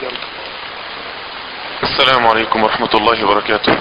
السلام عليكم ورحمة الله وبركاته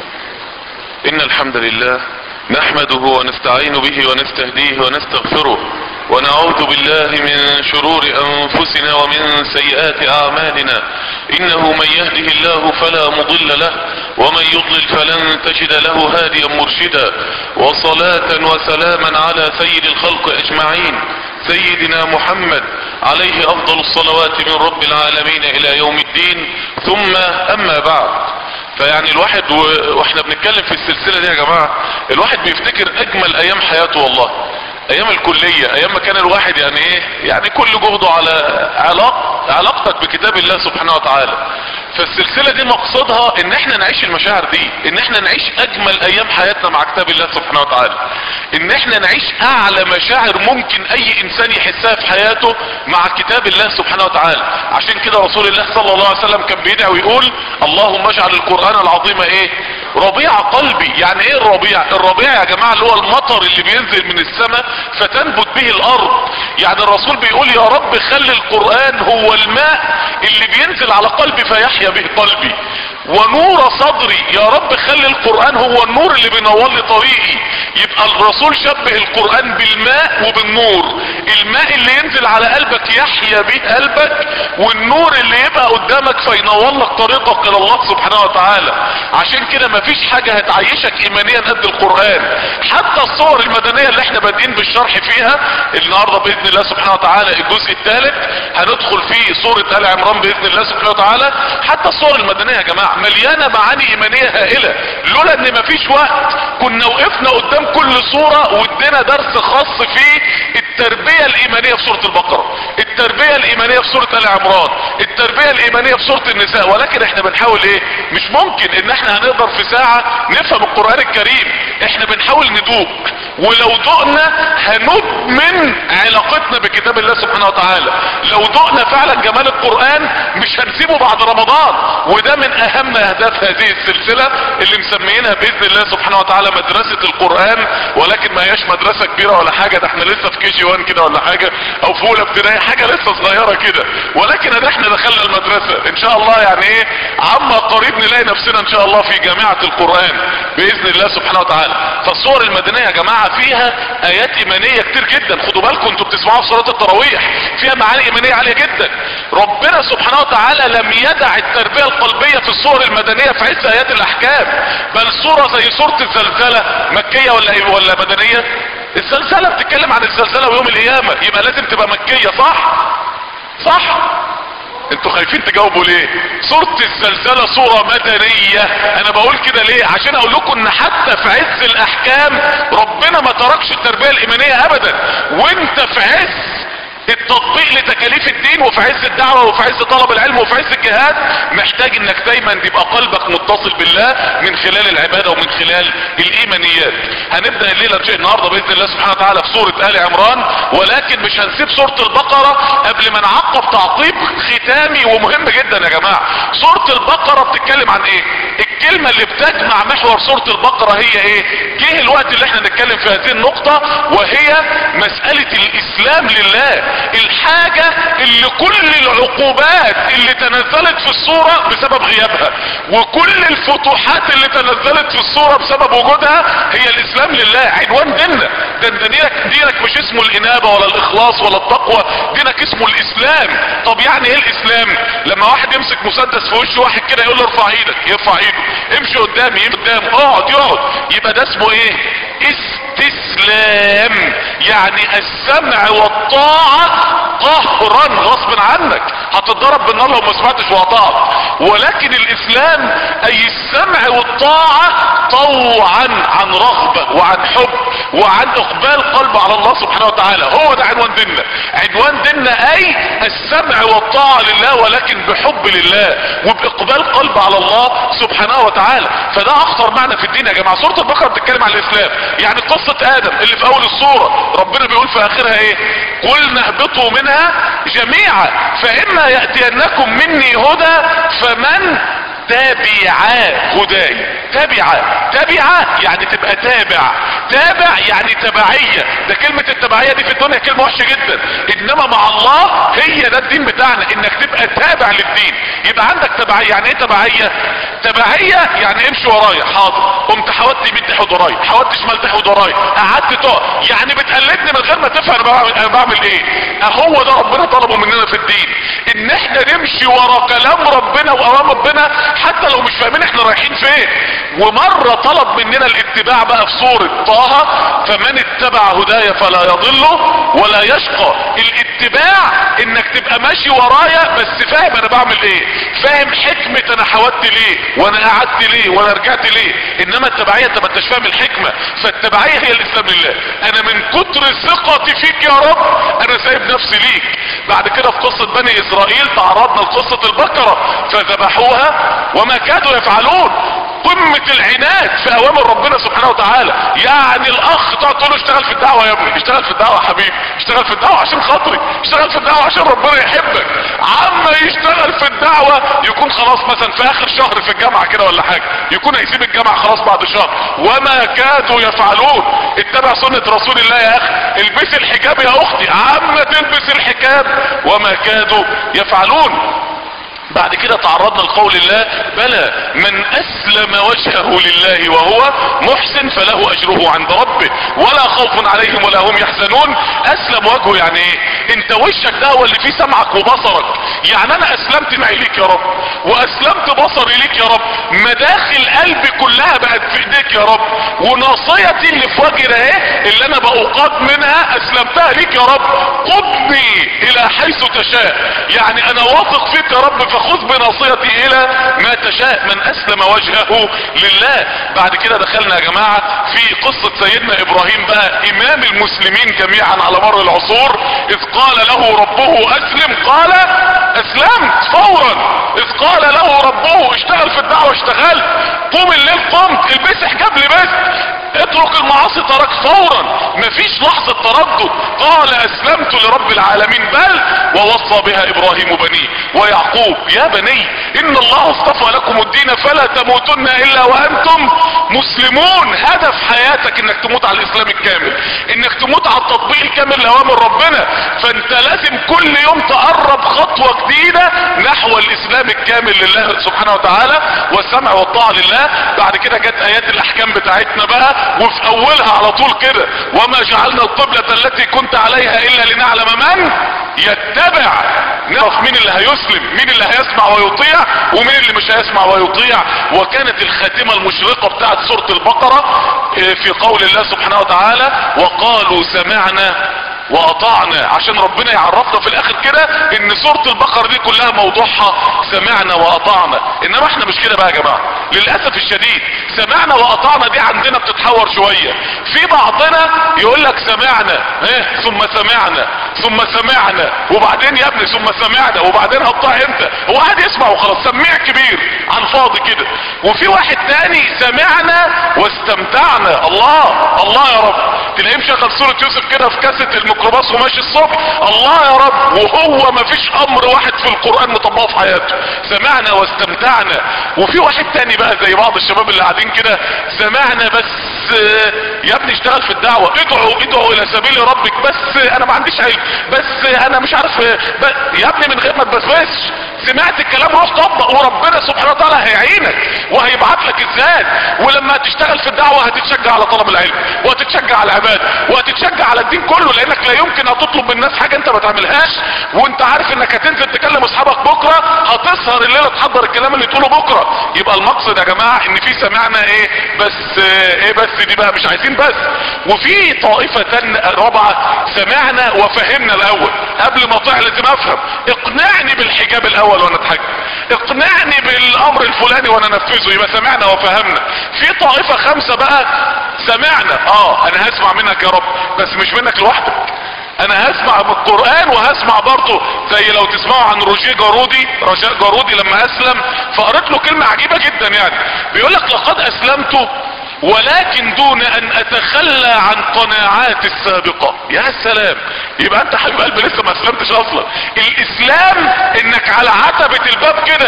إن الحمد لله نحمده ونستعين به ونستهديه ونستغفره ونعوذ بالله من شرور أنفسنا ومن سيئات أعمالنا إنه من يهده الله فلا مضل له ومن يضلل فلن تجد له هاديا مرشدا وصلاة وسلاما على سيد الخلق أجمعين سيدنا محمد عليه افضل الصلوات من رب العالمين الى يوم الدين ثم اما بعد فيعني الواحد و- واحنا بنتكلم في السلسلة دي يا جماعة الواحد بيفتكر اجمل ايام حياته والله ايام الكلية ايام ما كان الواحد يعني ايه يعني كل جهده على علاق علاقتك بكتاب الله سبحانه وتعالى فالسلسلة دي مقصدها ان احنا نعيش المشاعر دي ان احنا نعيش اجمل ايام حياتنا مع كتاب الله سبحانه وتعالى ان احنا نعيش اعلى مشاعر ممكن اي انسان يحسها في حياته مع كتاب الله سبحانه وتعالى عشان كده رسول الله صلى الله عليه وسلم كان بيدعي ويقول اللهم اجعل القرآن العظيم ايه ربيع قلبي يعني ايه الربيع الربيع يا جماعة اللي هو المطر اللي بينزل من السماء فتنبت به الارض يعني الرسول بيقول يا رب خلي القرآن هو الماء اللي بينزل على قلبي فيحيا به قلبي ونور صدري يا رب خلي القرآن هو النور اللي بينور لي طريقي يبقى الرسول شبه القرآن بالماء وبالنور الماء اللي ينزل على قلبك يحيا به قلبك والنور اللي يبقى قدامك فينور لك طريقك الى الله سبحانه وتعالى عشان كده مفيش حاجة هتعيشك ايمانيا قد القرآن حتى الصور المدنية اللي احنا بادئين بالشرح فيها النهاردة باذن الله سبحانه وتعالى الجزء الثالث هندخل فيه سورة آل عمران باذن الله سبحانه وتعالى حتى الصور المدنية يا جماعة مليانة معاني ايمانية هائلة لولا ان مفيش وقت كنا وقفنا قدام كل صورة وادينا درس خاص في التربية الايمانية في سورة البقرة التربية الايمانية في سورة آل عمران التربية الايمانية في سورة النساء ولكن احنا بنحاول ايه مش ممكن ان احنا هنقدر في ساعة نفهم القرآن الكريم احنا بنحاول ندوق ولو دقنا هندمن علاقتنا بكتاب الله سبحانه وتعالى لو دقنا فعلا جمال القرآن مش هنسيبه بعد رمضان وده من اهم اهداف هذه السلسلة اللي مسميينها باذن الله سبحانه وتعالى مدرسة القرآن ولكن ما هياش مدرسة كبيرة ولا حاجة ده احنا لسه في كي جي 1 كده ولا حاجة او في اولى ابتدائي حاجة لسه صغيرة كده ولكن ادي احنا دخلنا المدرسة ان شاء الله يعني ايه عما قريب نلاقي نفسنا ان شاء الله في جامعة القرآن باذن الله سبحانه وتعالى فالصور المدنية يا جماعة فيها ايات ايمانية كتير جدا خدوا بالكم انتوا بتسمعوها في صلاة التراويح فيها معاني ايمانية عالية جدا ربنا سبحانه وتعالى لم يدع التربية القلبية في الصور المدنية في عز ايات الاحكام بل صورة زي صورة الزلزلة مكية ولا إيه ولا مدنية الزلزلة بتتكلم عن الزلزلة ويوم القيامة يبقى لازم تبقى مكية صح صح انتوا خايفين تجاوبوا ليه صورة الزلزلة صورة مدنية انا بقول كده ليه عشان اقول لكم ان حتى في عز الاحكام ربنا ما تركش التربية الايمانية ابدا وانت في عز التطبيق لتكاليف الدين وفي عز الدعوة وفي عز طلب العلم وفي عز الجهاد محتاج انك دايما تبقى قلبك متصل بالله من خلال العبادة ومن خلال الايمانيات هنبدأ الليلة ان شاء النهاردة باذن الله سبحانه وتعالى في سورة آل عمران ولكن مش هنسيب سورة البقرة قبل ما نعقب تعقيب ختامي ومهم جدا يا جماعة سورة البقرة بتتكلم عن ايه الكلمة اللي بتجمع محور سورة البقرة هي ايه جه الوقت اللي احنا نتكلم في هذه النقطة وهي مسألة الاسلام لله الحاجة اللي كل العقوبات اللي تنزلت في الصورة بسبب غيابها وكل الفتوحات اللي تنزلت في الصورة بسبب وجودها هي الاسلام لله عنوان ديننا ده انت دينك, دينك مش اسمه الانابة ولا الاخلاص ولا التقوى دينك اسمه الاسلام طب يعني ايه الاسلام لما واحد يمسك مسدس في وش واحد كده يقول له ارفع ايدك يرفع ايده امشي قدامي يمشي قدام اقعد يقعد يبقى ده اسمه ايه استسلام يعني السمع والطاعة قهرا غصب عنك هتتضرب بالنار لو ما سمعتش وطاعت ولكن الاسلام اي السمع والطاعة طوعا عن رغبة وعن حب وعن اقبال قلب على الله سبحانه وتعالى هو ده عنوان ديننا عنوان ديننا اي السمع والطاعة لله ولكن بحب لله وباقبال قلب على الله سبحانه وتعالى فده اخطر معنى في الدين يا جماعة سورة البقرة بتتكلم عن الاسلام يعني قصة ادم اللي في اول الصورة ربنا بيقول في اخرها ايه قلنا اهبطوا منها جميعا فاما يأتينكم مني هدى فمن تابعا هداي تابعا تابعا يعني تبقى تابع تابع يعني تبعية ده كلمة التبعية دي في الدنيا كلمة وحشة جدا انما مع الله هي ده الدين بتاعنا انك تبقى تابع للدين يبقى عندك تبعية يعني ايه تبعية تبعية يعني امشي ورايا حاضر قمت حاولت يمين تحود ورايا حاولت شمال تحود ورايا قعدت تقع يعني بتقلدني من غير ما تفهم انا بعمل, أنا بعمل ايه هو ده ربنا طلبه مننا في الدين ان احنا نمشي ورا كلام ربنا واوامر ربنا حتى لو مش فاهمين احنا رايحين فين ومرة طلب مننا الاتباع بقى في سورة طه فمن اتبع هدايا فلا يضل ولا يشقى الاتباع انك تبقى ماشي ورايا بس فاهم انا بعمل ايه فاهم حكمة انا حودت ليه وانا قعدت ليه وانا رجعت ليه انما التبعية انت ما انتش فاهم الحكمة فالتبعية هي الاسلام لله انا من كتر ثقتي فيك يا رب انا سايب نفسي ليك بعد كده في قصة بني اسرائيل تعرضنا لقصة البقرة فذبحوها وما كادوا يفعلون قمة العناد في اوامر ربنا سبحانه وتعالى يعني الاخ تقعد تقول له اشتغل في الدعوة يا ابني اشتغل في الدعوة يا حبيبي اشتغل في الدعوة عشان خاطري اشتغل في الدعوة عشان ربنا يحبك عما يشتغل في الدعوة يكون خلاص مثلا في اخر شهر في الجامعة كده ولا حاجة يكون هيسيب الجامعة خلاص بعد شهر وما كادوا يفعلون اتبع سنة رسول الله يا اخي البسي الحجاب يا اختي عما تلبس الحجاب وما كادوا يفعلون بعد كده تعرضنا لقول الله بلى من اسلم وجهه لله وهو محسن فله اجره عند ربه ولا خوف عليهم ولا هم يحزنون اسلم وجهه يعني ايه انت وشك ده هو اللي فيه سمعك وبصرك يعني انا اسلمت معي ليك يا رب واسلمت بصري ليك يا رب مداخل قلبي كلها بقت في ايديك يا رب وناصيتي اللي في وجهي ده ايه اللي انا بأقاد منها اسلمتها ليك يا رب قدني الى حيث تشاء يعني انا واثق فيك يا رب فخذ بناصيتي الى ما تشاء من اسلم وجهه لله بعد كده دخلنا يا جماعة في قصة سيدنا ابراهيم بقى امام المسلمين جميعا على مر العصور اذ قال له ربه اسلم قال اسلمت فورا اذ قال له ربه اشتغل في الدعوة اشتغلت قوم الليل قمت البس حجاب لبست اترك المعاصي ترك فورا مفيش لحظة تردد قال اسلمت لرب العالمين بل ووصى بها ابراهيم بنيه ويعقوب يا بني ان الله اصطفى لكم الدين فلا تموتن الا وانتم مسلمون هدف حياتك انك تموت على الاسلام الكامل انك تموت على التطبيق الكامل لاوامر ربنا فانت لازم كل يوم تقرب خطوة جديدة نحو الاسلام الكامل لله سبحانه وتعالى والسمع والطاعة لله بعد كده جت ايات الاحكام بتاعتنا بقى وفي اولها على طول كده وما جعلنا القبلة التي كنت عليها الا لنعلم من يتبع نعرف مين اللي هيسلم مين اللي هيسمع ويطيع ومين اللي مش هيسمع ويطيع وكانت الخاتمة المشرقة بتاعت سورة البقرة في قول الله سبحانه وتعالى وقالوا سمعنا واطعنا عشان ربنا يعرفنا في الاخر كده ان سورة البقرة دي كلها موضوعها سمعنا واطعنا انما احنا مش كده بقى يا جماعة للأسف الشديد سمعنا واطعنا دي عندنا بتتحور شوية في بعضنا يقول لك سمعنا ايه ثم سمعنا ثم سمعنا وبعدين يا ابني ثم سمعنا وبعدين هتطيع امتى هو قاعد يسمع وخلاص سميع كبير عن فاضي كده وفي واحد تاني سمعنا واستمتعنا الله الله يا رب تلاقيه مشغل سورة يوسف كده في كاسة الميكروباص وماشي الصبح الله يا رب وهو ما فيش امر واحد في القرآن مطبقه في حياته سمعنا واستمتعنا وفي واحد تاني بقى زي بعض الشباب اللي قاعدين كده سمعنا بس يا ابني اشتغل في الدعوة ادعوا ادعوا الى سبيل ربك بس انا ما عنديش علم بس انا مش عارف يا ابني من غير ما تبسبسش سمعت الكلام روح طبق وربنا سبحانه وتعالى هيعينك وهيبعت لك الزاد ولما تشتغل في الدعوة هتتشجع على طلب العلم وهتتشجع على العبادة وهتتشجع على الدين كله لانك لا يمكن هتطلب من الناس حاجة انت ما تعملهاش وانت عارف انك هتنزل تكلم اصحابك بكرة هتسهر الليلة تحضر الكلام اللي تقوله بكرة يبقى المقصد يا جماعة ان في سمعنا ايه بس ايه بس دي بقى مش عايزين بس وفي طائفة رابعة سمعنا وفهمنا الاول قبل ما اطيع لازم افهم اقنعني بالحجاب الاول وانا اتحجب اقنعني بالامر الفلاني وانا انفذه يبقى سمعنا وفهمنا في طائفة خمسة بقى سمعنا اه انا هسمع منك يا رب بس مش منك لوحدك انا هسمع بالقرآن وهسمع برضه زي لو تسمعوا عن روجيه جارودي رجاء جارودي لما اسلم فقريت له كلمة عجيبة جدا يعني بيقول لك لقد اسلمت ولكن دون ان اتخلى عن قناعاتي السابقة يا سلام يبقى انت حبيب قلبي لسه ما اسلمتش اصلا الاسلام انك على عتبة الباب كده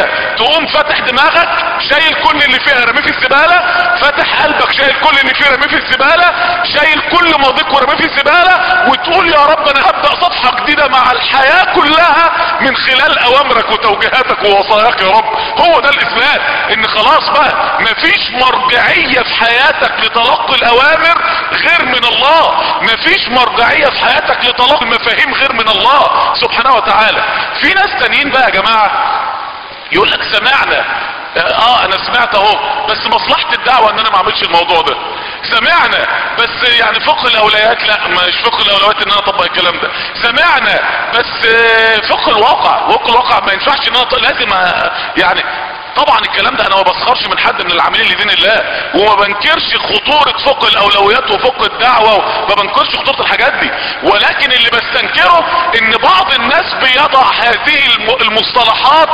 تقوم فاتح دماغك شايل كل اللي فيها رميه في الزبالة فاتح قلبك شايل كل اللي فيه رميه في الزبالة شايل كل ماضيك ورميه في الزبالة وتقول يا رب انا هبدأ صفحة جديدة مع الحياة كلها من خلال اوامرك وتوجيهاتك ووصاياك يا رب هو ده الاسلام ان خلاص بقى مفيش مرجعية في حياتك لتلقي الاوامر غير من الله مفيش مرجعية في حياتك لتلقي المفاهيم غير من الله سبحانه وتعالى في ناس تانيين بقى يا جماعة يقول لك سمعنا اه انا سمعت اهو بس مصلحة الدعوة ان انا ما اعملش الموضوع ده سمعنا بس يعني فقه الاولويات لا مش فقه الاولويات ان انا اطبق الكلام ده سمعنا بس آه، فقه الواقع فقه الواقع ما ينفعش ان انا أط- لازم آه، يعني طبعا الكلام ده انا ما بسخرش من حد من العاملين لدين الله وما بنكرش خطورة فقه الاولويات وفقه الدعوة وما بنكرش خطورة الحاجات دي ولكن اللي بستنكره ان بعض الناس بيضع هذه الم- المصطلحات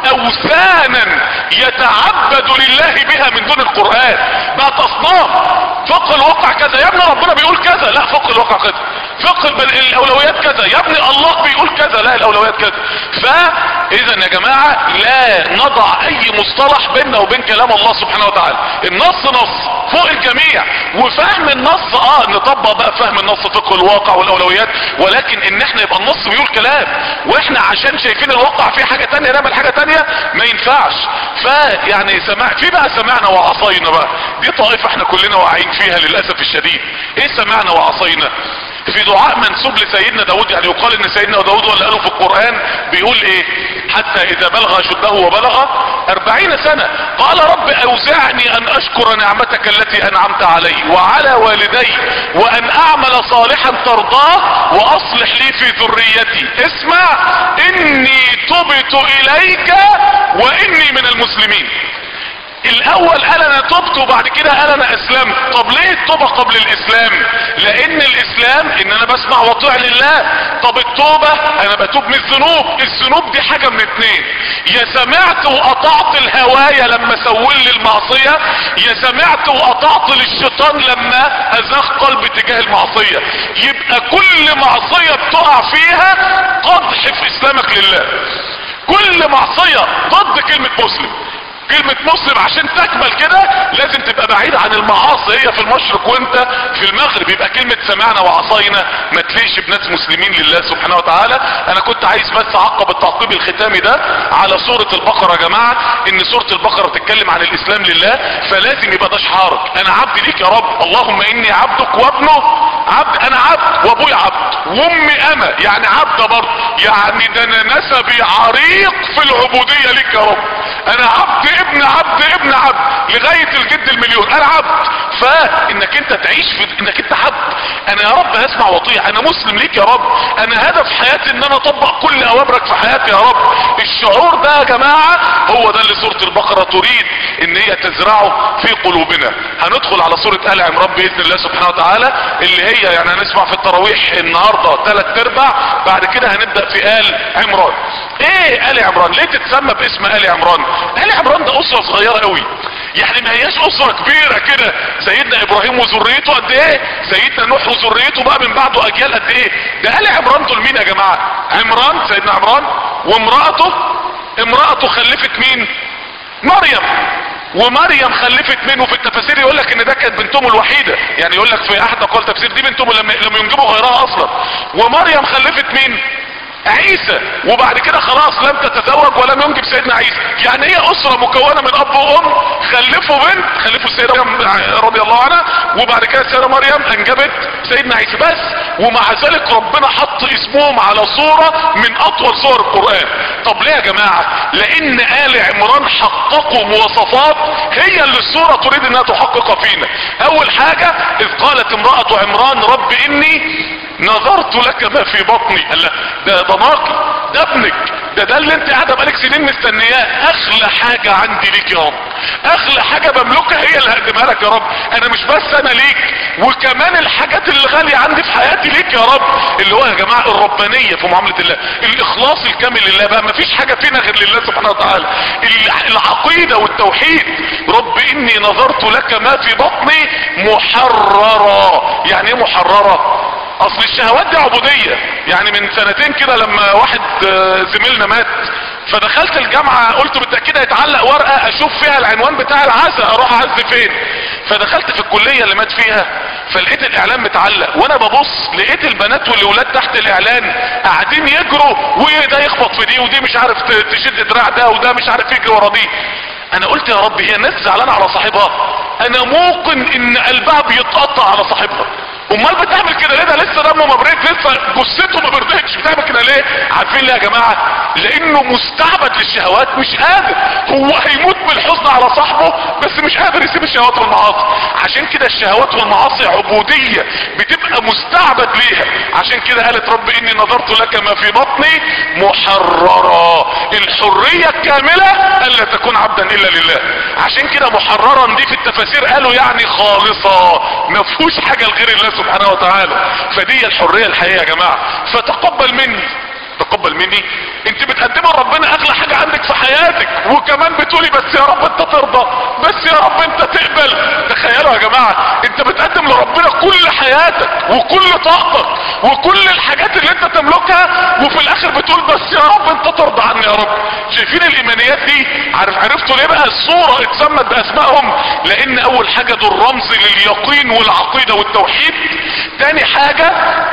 اوثانا يتعبد لله بها من دون القرآن بقت اصنام فقه الواقع كذا يا ابني ربنا بيقول كذا لا فقه الواقع كذا فقه الب- الاولويات كذا يا ابني الله بيقول كذا لا الاولويات كذا فاذا يا جماعة لا نضع اي مصطلح بيننا وبين كلام الله سبحانه وتعالى النص نص فوق الجميع وفهم النص اه نطبق بقى فهم النص فقه الواقع والاولويات ولكن ان احنا يبقى النص بيقول كلام واحنا عشان شايفين الواقع فيه حاجة تانية نعمل حاجة تانية ما ينفعش فيعني سمع في بقى سمعنا وعصينا بقى دي طائفة احنا كلنا واعيين فيها للأسف الشديد ايه سمعنا وعصينا في دعاء منسوب لسيدنا داود يعني يقال ان سيدنا داود ولا قاله في القرآن بيقول ايه حتى اذا بلغ شده وبلغ اربعين سنة قال رب اوزعني ان اشكر نعمتك التي انعمت علي وعلى والدي وان اعمل صالحا ترضاه واصلح لي في ذريتي اسمع اني تبت اليك واني من المسلمين الاول قال انا تبت وبعد كده قال انا اسلمت طب ليه التوبة قبل الاسلام لان الاسلام ان انا بسمع واطيع لله طب التوبة انا بتوب من الذنوب الذنوب دي حاجة من اتنين يا سمعت وقطعت الهواية لما سول لي المعصية يا سمعت وقطعت للشيطان لما ازاغ قلبي تجاه المعصية يبقى كل معصية بتقع فيها قدح في اسلامك لله كل معصية ضد كلمة مسلم كلمة مسلم عشان تكمل كده لازم تبقى بعيد عن المعاصي هي في المشرق وانت في المغرب يبقى كلمة سمعنا وعصينا ما تليش بناس مسلمين لله سبحانه وتعالى انا كنت عايز بس اعقب التعقيب الختامي ده على سورة البقرة يا جماعة ان سورة البقرة تتكلم عن الاسلام لله فلازم يبقى ده شعارك انا عبد ليك يا رب اللهم اني عبدك وابنه عبد انا عبد وابويا عبد وامي انا يعني عبد برضه يعني ده انا نسبي عريق في العبودية ليك يا رب انا عبد ابن عبد ابن عبد لغاية الجد المليون انا عبد فانك انت تعيش في انك انت عبد انا يا رب هسمع واطيع انا مسلم ليك يا رب انا هدف حياتي ان انا اطبق كل اوامرك في حياتي يا رب الشعور ده يا جماعة هو ده اللي سورة البقرة تريد ان هي تزرعه في قلوبنا هندخل على سورة آل عمران باذن الله سبحانه وتعالى اللي هي يعني هنسمع في التراويح النهاردة ثلاث ارباع بعد كده هنبدأ في آل عمران ايه آل عمران ليه تتسمى باسم آل عمران آل عمران ده اسرة صغيرة قوي يعني ما هياش اسرة كبيرة كده سيدنا ابراهيم وذريته قد ايه سيدنا نوح وذريته بقى من بعده اجيال قد ايه ده آل عمران دول مين يا جماعة عمران سيدنا عمران وامرأته امرأته خلفت مين مريم ومريم خلفت منه في التفاسير يقول لك ان ده كانت بنتهم الوحيده يعني يقول لك في احد اقوال تفسير دي بنتهم لم لم ينجبوا غيرها اصلا ومريم خلفت مين عيسى وبعد كده خلاص لم تتزوج ولم ينجب سيدنا عيسى يعني هي اسرة مكونة من اب وام خلفوا بنت خلفوا السيدة مريم رضي الله عنها وبعد كده السيدة مريم انجبت سيدنا عيسى بس ومع ذلك ربنا حط اسمهم على صورة من اطول صور القرآن طب ليه يا جماعة لان آل عمران حققوا مواصفات هي اللي الصورة تريد انها تحقق فينا اول حاجة اذ قالت امرأة عمران رب اني نظرت لك ما في بطني قال لا ده ده ناقي ده ابنك ده ده اللي انت قاعده بقالك سنين مستنياه اغلى حاجه عندي ليك يا رب اغلى حاجه بملكها هي اللي هقدمها لك يا رب انا مش بس انا ليك وكمان الحاجات اللي غاليه عندي في حياتي ليك يا رب اللي هو يا جماعه الربانيه في معامله الله الاخلاص الكامل لله بقى مفيش حاجه فينا غير لله سبحانه وتعالى الع- العقيده والتوحيد رب اني نظرت لك ما في بطني محررا يعني ايه محررة اصل الشهوات دي عبودية يعني من سنتين كده لما واحد آه، زميلنا مات فدخلت الجامعة قلت بالتأكيد هيتعلق ورقة اشوف فيها العنوان بتاع العزاء اروح اعز فين فدخلت في الكلية اللي مات فيها فلقيت الاعلان متعلق وانا ببص لقيت البنات والولاد تحت الاعلان قاعدين يجروا وده يخبط في دي ودي مش عارف تشد دراع ده وده مش عارف يجري ورا دي انا قلت يا رب هي الناس زعلانه على صاحبها انا موقن ان قلبها بيتقطع على صاحبها امال بتعمل كده ليه ده لسه دمه ما بريت لسه جثته ما بردتش بتعمل كده ليه عارفين ليه يا جماعه لانه مستعبد للشهوات مش قادر هو هيموت بالحزن على صاحبه بس مش قادر يسيب الشهوات والمعاصي عشان كده الشهوات والمعاصي عبوديه بتبقى مستعبد ليها عشان كده قالت رب اني نظرت لك ما في بطني محررا الحريه الكامله الا تكون عبدا الا لله عشان كده محررا دي في التفاسير قالوا يعني خالصه ما فيهوش حاجه لغير الله سبحانه وتعالى فدي الحرية الحقيقية يا جماعة فتقبل مني تقبل مني انت بتقدمها ربنا اغلى حاجة عندك في حياتك وكمان بتقولي بس يا رب انت ترضى بس يا رب انت تقبل تخيلوا يا جماعة انت بتقدم لربنا كل حياتك وكل طاقتك وكل الحاجات اللي انت تملكها وفي الاخر بتقول بس يا رب انت ترضى عني يا رب شايفين الايمانيات دي عارف عرفتوا ليه بقى الصورة اتسمت باسمائهم لان اول حاجة دول رمز لليقين والعقيدة والتوحيد تاني حاجة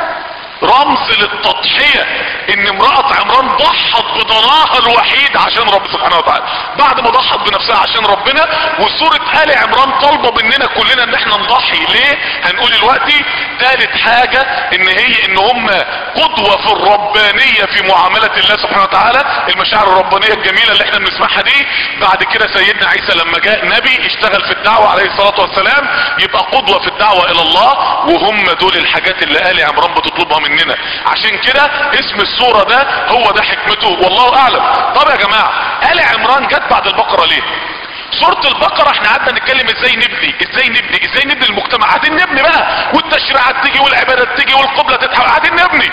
رمز للتضحية ان امرأة عمران ضحت بضناها الوحيد عشان رب سبحانه وتعالى بعد ما ضحت بنفسها عشان ربنا وسورة آل عمران طالبة مننا كلنا ان احنا نضحي ليه هنقول دلوقتي ثالث حاجة ان هي ان هم قدوة في الربانية في معاملة الله سبحانه وتعالى المشاعر الربانية الجميلة اللي احنا بنسمعها دي بعد كده سيدنا عيسى لما جاء نبي اشتغل في الدعوة عليه الصلاة والسلام يبقى قدوة في الدعوة الى الله وهم دول الحاجات اللي آل عمران بتطلبها مننا عشان كده اسم السورة ده هو ده حكمته والله اعلم طب يا جماعة آل عمران جت بعد البقرة ليه سورة البقرة احنا قعدنا نتكلم ازاي نبني ازاي نبني ازاي نبني المجتمع قاعدين نبني بقى والتشريعات تيجي والعبادات تيجي والقبلة تتحول قاعدين نبني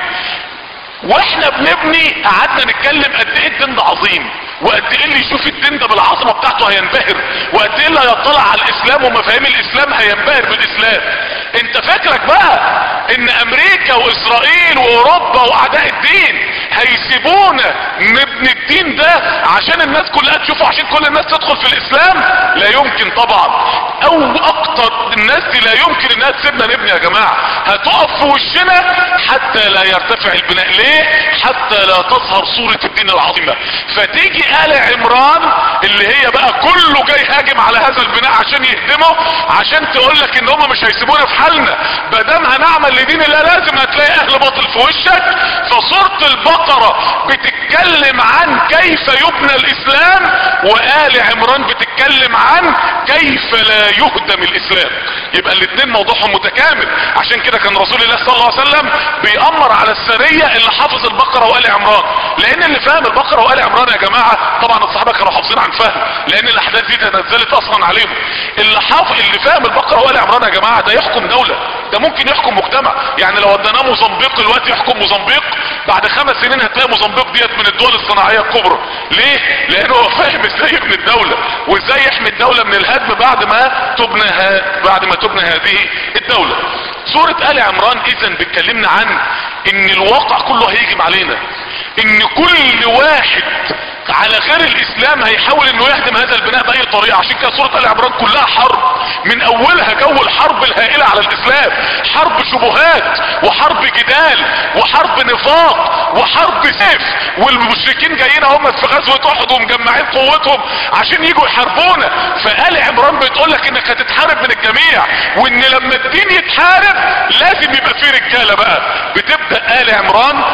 واحنا بنبني قعدنا نتكلم قد ايه الدين ده عظيم وقد ايه اللي يشوف الدين ده بالعظمه بتاعته هينبهر وقد ايه اللي هيطلع على الاسلام ومفاهيم الاسلام هينبهر بالاسلام انت فاكرك بقى ان امريكا واسرائيل واوروبا واعداء الدين هيسيبونا نبني الدين ده عشان الناس كلها تشوفه عشان كل الناس تدخل في الاسلام لا يمكن طبعا او اكتر الناس دي لا يمكن انها تسيبنا نبني يا جماعه هتقف في وشنا حتى لا يرتفع البناء ليه حتى لا تظهر صورة الدين العظيمة فتيجي آل عمران اللي هي بقى كله جاي هاجم على هذا البناء عشان يهدمه عشان تقول لك ان هم مش هيسيبونا في حالنا بدام هنعمل لدين الله لازم هتلاقي اهل باطل في وشك فصورة البقرة بتتكلم عن كيف يبنى الاسلام وآل عمران بتتكلم عن كيف لا يهدم الاسلام يبقى الاثنين موضوعهم متكامل عشان كده كان رسول الله صلى الله عليه وسلم بيأمر على السرية اللي حافظ البقرة وآل عمران لان اللي فاهم البقرة وآل عمران يا جماعة طبعا الصحابة كانوا حافظين عن فهم لان الاحداث دي تنزلت اصلا عليهم اللي حافظ اللي فاهم البقرة وآل عمران يا جماعة ده يحكم دولة ده ممكن يحكم مجتمع يعني لو وديناه موزمبيق دلوقتي يحكم موزمبيق بعد خمس سنين هتلاقي موزمبيق ديت من الدول الصناعية الكبرى ليه لانه هو فاهم ازاي يبني الدولة وازاي يحمي الدولة من الهدم بعد ما تبنى ها بعد ما تبنى هذه الدولة سورة آل عمران اذا بتكلمنا عن ان الواقع كله هيجم علينا ان كل واحد على غير الاسلام هيحاول انه يهدم هذا البناء باي طريقة عشان كده سورة آل عمران كلها حرب من اولها جو الحرب الهائلة على الاسلام حرب شبهات وحرب جدال وحرب نفاق وحرب سيف والمشركين جايين هم في غزوة احد ومجمعين قوتهم عشان يجوا يحاربونا فآل عمران بتقول لك انك هتتحارب من الجميع وان لما الدين يتحارب لازم يبقى فيه رجالة بقى بتبدأ آل عمران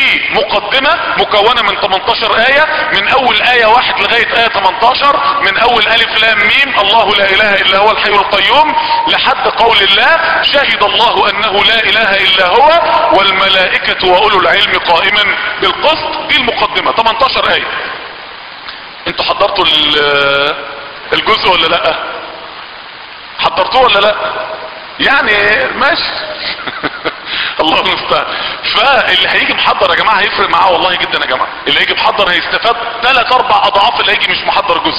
بمقدمة مكونة من 18 آية من اول آية واحد لغاية آية 18 من اول الف لام ميم الله لا اله الا هو الحي القيوم لحد قول الله شهد الله انه لا اله الا هو والملائكة واولو العلم قائما بالقسط دي المقدمة 18 آية انتوا حضرتوا الجزء ولا لا حضرتوه ولا لا يعني ماشي الله المستعان فاللي هيجي محضر يا جماعه هيفرق معاه والله جدا يا جماعه اللي هيجي محضر هيستفاد ثلاث اربع اضعاف اللي هيجي مش محضر جزء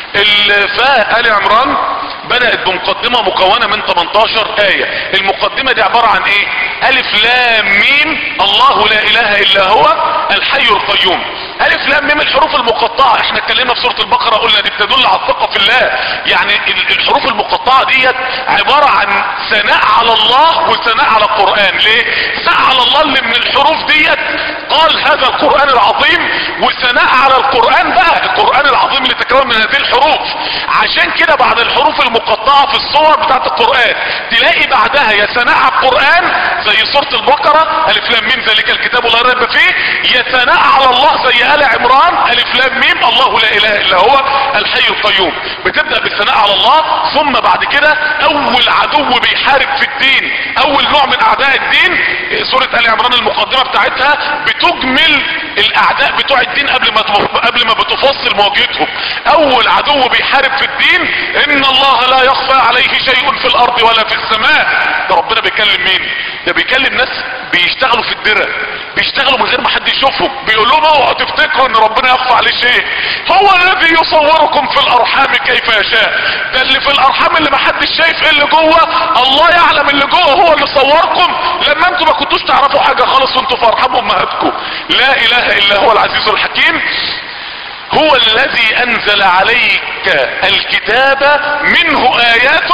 فآل عمران بدأت بمقدمة مكونة من 18 آية المقدمة دي عبارة عن ايه الف لام ميم الله لا اله الا هو الحي القيوم الف لام ميم الحروف المقطعة احنا اتكلمنا في سورة البقرة قلنا دي بتدل على الثقة في الله يعني الحروف المقطعة ديت عبارة عن ثناء على الله وثناء على القرآن ليه ثناء على الله اللي من الحروف ديت قال هذا القرآن العظيم وثناء على القرآن بقى القرآن العظيم اللي تكون من هذه الحروف عشان كده بعد الحروف المقطعة في الصور بتاعت القرآن تلاقي بعدها يا ثناء على القرآن زي سورة البقرة الف لام ميم ذلك الكتاب لا ريب فيه يا ثناء على الله زي آل عمران الف لام ميم الله لا اله الا هو الحي القيوم بتبدأ بالثناء على الله ثم بعد كده اول عدو بيحارب في الدين اول نوع من اعداء الدين سورة آل عمران المقدمة بتاعتها بتجمل الاعداء بتوع الدين قبل ما قبل ما بتفصل مواجهتهم اول عدو بيحارب في الدين ان الله لا يخفى عليه شيء في الارض ولا في السماء ده ربنا بيكلم مين ده بيكلم ناس بيشتغلوا في الدرة بيشتغلوا من غير ما حد يشوفهم بيقول لهم اوعوا تفتكروا ان ربنا يخفى عليه شيء هو الذي يصوركم في الارحام كيف يشاء ده اللي في الارحام اللي ما حدش شايف ايه اللي جوه الله يعلم اللي جوه هو اللي صوركم لما انتوا ما كنتوش تعرفوا حاجه خالص وانتوا في ارحام امهاتكم لا اله الا هو العزيز الحكيم هو الذي انزل عليك الكتاب منه ايات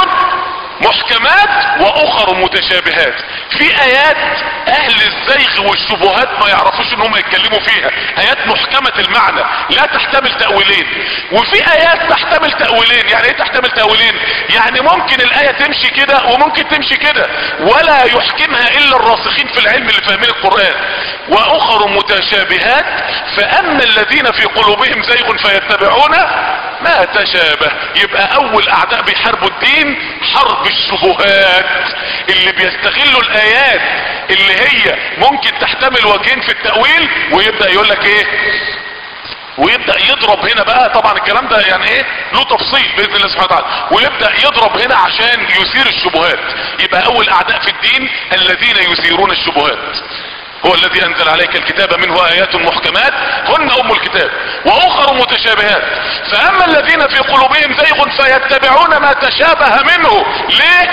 محكمات واخر متشابهات في ايات اهل الزيغ والشبهات ما يعرفوش ان هم يتكلموا فيها ايات محكمة المعنى لا تحتمل تأويلين وفي ايات تحتمل تأويلين يعني ايه تحتمل تأويلين يعني ممكن الاية تمشي كده وممكن تمشي كده ولا يحكمها الا الراسخين في العلم اللي فاهمين القرآن واخر متشابهات فاما الذين في قلوبهم زيغ فيتبعون ما تشابه يبقى اول اعداء بيحاربوا الدين حرب الشبهات اللي بيستغلوا الايات اللي هي ممكن تحتمل وجهين في التأويل ويبدأ يقول لك ايه ويبدأ يضرب هنا بقى طبعا الكلام ده يعني ايه له تفصيل باذن الله سبحانه وتعالى ويبدأ يضرب هنا عشان يثير الشبهات يبقى اول اعداء في الدين الذين يثيرون الشبهات هو الذي انزل عليك الكتاب منه ايات محكمات هن ام الكتاب واخر متشابهات فاما الذين في قلوبهم زيغ فيتبعون ما تشابه منه ليه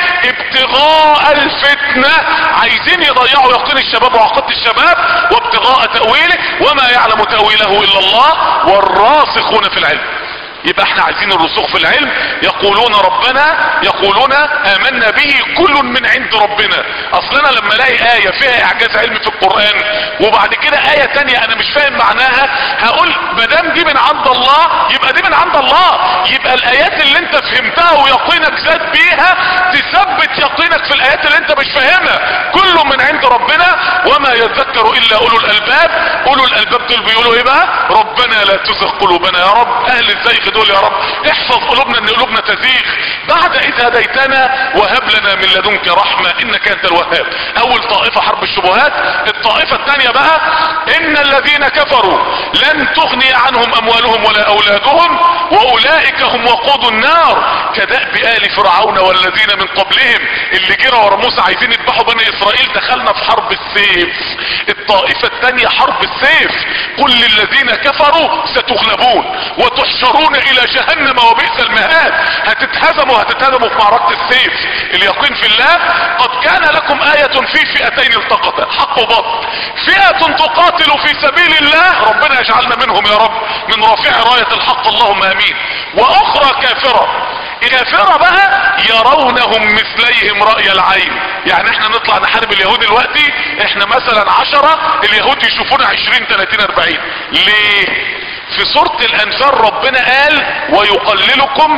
ابتغاء الفتنة عايزين يضيعوا يقين الشباب وعقيدة الشباب وابتغاء تأويله وما يعلم تأويله الا الله والراسخون في العلم يبقى احنا عايزين الرسوخ في العلم يقولون ربنا يقولون امنا به كل من عند ربنا اصلنا لما الاقي اية فيها اعجاز علمي في القرآن وبعد كده اية تانية انا مش فاهم معناها هقول مدام دي من عند الله يبقى دي من عند الله يبقى الايات اللي انت فهمتها ويقينك زاد بيها تثبت يقينك في الايات اللي انت مش فاهمها كله من عند ربنا وما يذكر الا اولو الالباب اولو الالباب دول بيقولوا ايه بقى ربنا لا تزغ قلوبنا يا رب اهل الزيغ دول يا رب احفظ قلوبنا ان قلوبنا تزيغ بعد اذ هديتنا وهب لنا من لدنك رحمة انك انت الوهاب اول طائفة حرب الشبهات الطائفة الثانية بقى ان الذين كفروا لن تغني عنهم اموالهم ولا اولادهم واولئك هم وقود النار كدأب ال فرعون والذين من قبلهم اللي جرى ورا موسى عايزين يذبحوا بني اسرائيل دخلنا في حرب السيف الطائفة الثانية حرب السيف قل للذين كفروا ستغلبون وتحشرون الى جهنم وبئس المهاد هتتهزموا هتتهزموا في معركة السيف اليقين في الله قد كان لكم آية في فئتين التقطا حق وباطل فئة تقاتل في سبيل الله ربنا يجعلنا منهم يا رب من رافع راية الحق اللهم امين واخرى كافرة كافرة بقى يرونهم مثليهم رأي العين يعني احنا نطلع نحارب اليهود دلوقتي احنا مثلا عشرة اليهود يشوفونا عشرين تلاتين اربعين ليه في سورة الانفال ربنا قال ويقللكم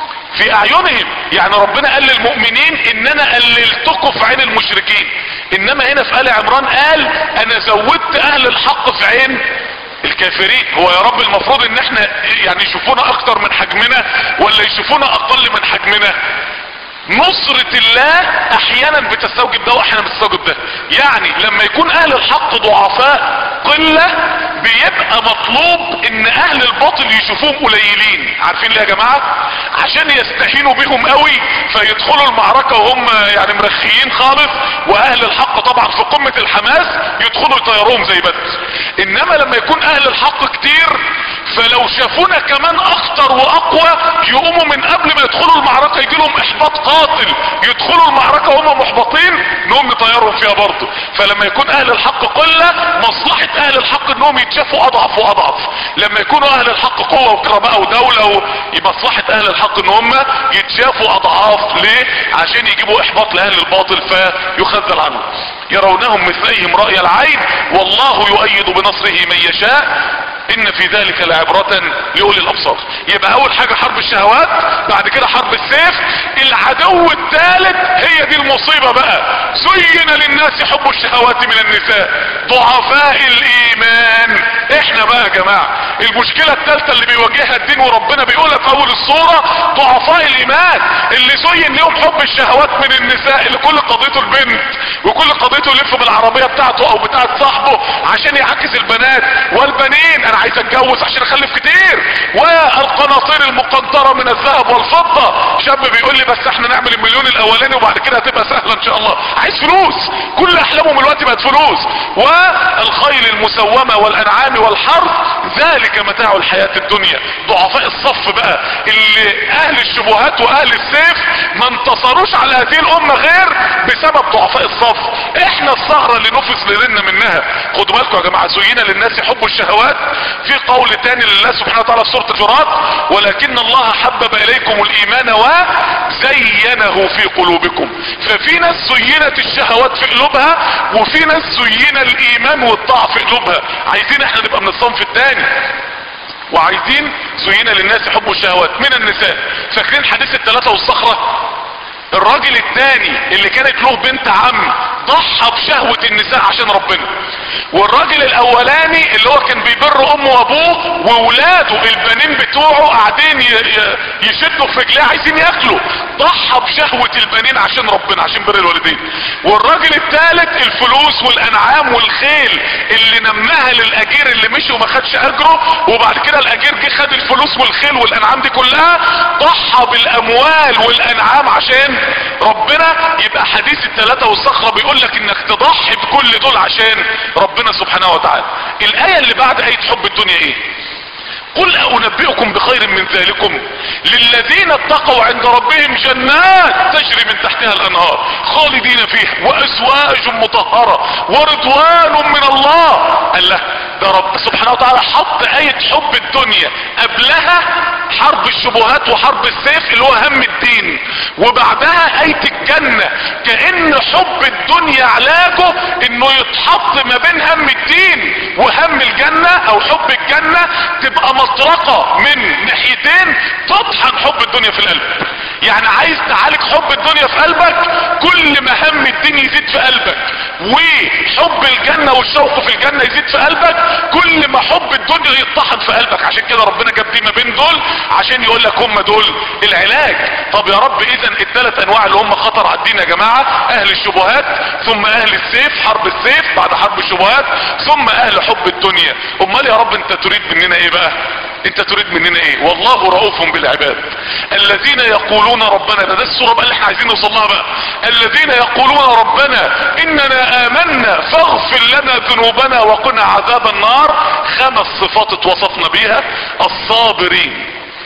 في اعينهم يعني ربنا قال للمؤمنين ان انا قللتكم في عين المشركين انما هنا في ال عمران قال انا زودت اهل الحق في عين الكافرين هو يا رب المفروض ان احنا يعني يشوفونا اكتر من حجمنا ولا يشوفونا اقل من حجمنا نصرة الله احيانا بتستوجب ده واحيانا بتستوجب ده يعني لما يكون اهل الحق ضعفاء قلة بيبقى مطلوب ان اهل الباطل يشوفوهم قليلين عارفين ليه يا جماعة عشان يستهينوا بيهم قوي فيدخلوا المعركة وهم يعني مرخيين خالص واهل الحق طبعا في قمة الحماس يدخلوا يطيروهم زي بدر انما لما يكون اهل الحق كتير فلو شافونا كمان اخطر واقوى يقوموا من قبل ما يدخلوا المعركة يجي لهم احباط قاتل يدخلوا المعركة وهم محبطين نقوم نطيرهم فيها برضه فلما يكون اهل الحق قلة مصلحة اهل الحق انهم يتشافوا اضعف واضعف لما يكونوا اهل الحق قوة وكرماء ودولة ومصلحة اهل الحق ان هم يتشافوا اضعاف ليه عشان يجيبوا احباط لاهل الباطل فيخذل عنهم يرونهم مثليهم رأي العين والله يؤيد بنصره من يشاء ان في ذلك لعبرة لأولي الابصار يبقى اول حاجة حرب الشهوات بعد كده حرب السيف العدو الثالث هي دي المصيبة بقى زين للناس حب الشهوات من النساء ضعفاء الايمان احنا بقى يا جماعة المشكلة الثالثة اللي بيواجهها الدين وربنا بيقولها في اول الصورة ضعفاء الايمان اللي زين لهم حب الشهوات من النساء اللي كل قضيته البنت وكل قضيته يلف بالعربية بتاعته او بتاعت صاحبه عشان يعكس البنات والبنين انا عايز اتجوز عشان اخلف كتير والقناطير المقنطرة من الذهب والفضة شاب بيقول لي بس احنا نعمل المليون الاولاني وبعد كده هتبقى سهلة ان شاء الله عايز فلوس كل احلامهم الوقت بقت فلوس والخيل المسومة والانعام والحرث ذلك متاع الحياة الدنيا ضعفاء الصف بقى اللي اهل الشبهات واهل السيف ما انتصروش على هذه الامة غير بسبب ضعفاء الصف احنا الثغرة اللي نفس لنا منها خدوا بالكم يا جماعة زين للناس حب الشهوات في قول تاني لله سبحانه وتعالى في سورة الجرات ولكن الله حبب اليكم الايمان وزينه في قلوبكم ففي ناس زينت الشهوات في قلوبها وفي ناس زين الايمان والطاعة في قلوبها عايزين احنا نبقى من الصنف الثاني وعايزين زين للناس حب الشهوات من النساء فاكرين حديث الثلاثة والصخرة الراجل الثاني اللي كانت له بنت عم ضحى بشهوة النساء عشان ربنا والراجل الاولاني اللي هو كان بيبر امه وابوه وولاده البنين بتوعه قاعدين يشدوا في رجليه عايزين ياكلوا ضحى بشهوة البنين عشان ربنا عشان بر الوالدين والراجل الثالث الفلوس والانعام والخيل اللي نماها للاجير اللي مشي وما خدش اجره وبعد كده الاجير جه خد الفلوس والخيل والانعام دي كلها ضحى بالاموال والانعام عشان ربنا يبقى حديث الثلاثة والصخرة بيقول لك انك تضحي بكل دول عشان ربنا سبحانه وتعالى الاية اللي بعد اية حب الدنيا ايه قل انبئكم بخير من ذلكم للذين اتقوا عند ربهم جنات تجري من تحتها الانهار خالدين فيها وازواج مطهرة ورضوان من الله قال له ده رب سبحانه وتعالى حط اية حب الدنيا قبلها حرب الشبهات وحرب السيف اللي هو هم الدين وبعدها اية الجنة كأن حب الدنيا علاجه انه يتحط ما بين هم الدين وهم الجنة او حب الجنة تبقى مطرقة من ناحيتين تطحن حب الدنيا في القلب يعني عايز تعالج حب الدنيا في قلبك كل ما هم الدين يزيد في قلبك وحب الجنة والشوق في الجنة يزيد في قلبك كل ما حب الدنيا يطحن في قلبك عشان كده ربنا جاب دي ما بين دول عشان يقول لك هم دول العلاج طب يا رب اذا الثلاث انواع اللي هم خطر على الدين يا جماعة اهل الشبهات ثم اهل السيف حرب السيف بعد حرب الشبهات ثم اهل حب الدنيا امال يا رب انت تريد مننا ايه بقى انت تريد مننا ايه والله رؤوف بالعباد الذين يقولون ربنا ده, ده الصورة بقى اللي احنا عايزين نوصل لها بقى الذين يقولون ربنا اننا امنا فاغفر لنا ذنوبنا وقنا عذاب النار خمس صفات اتوصفنا بيها الصابرين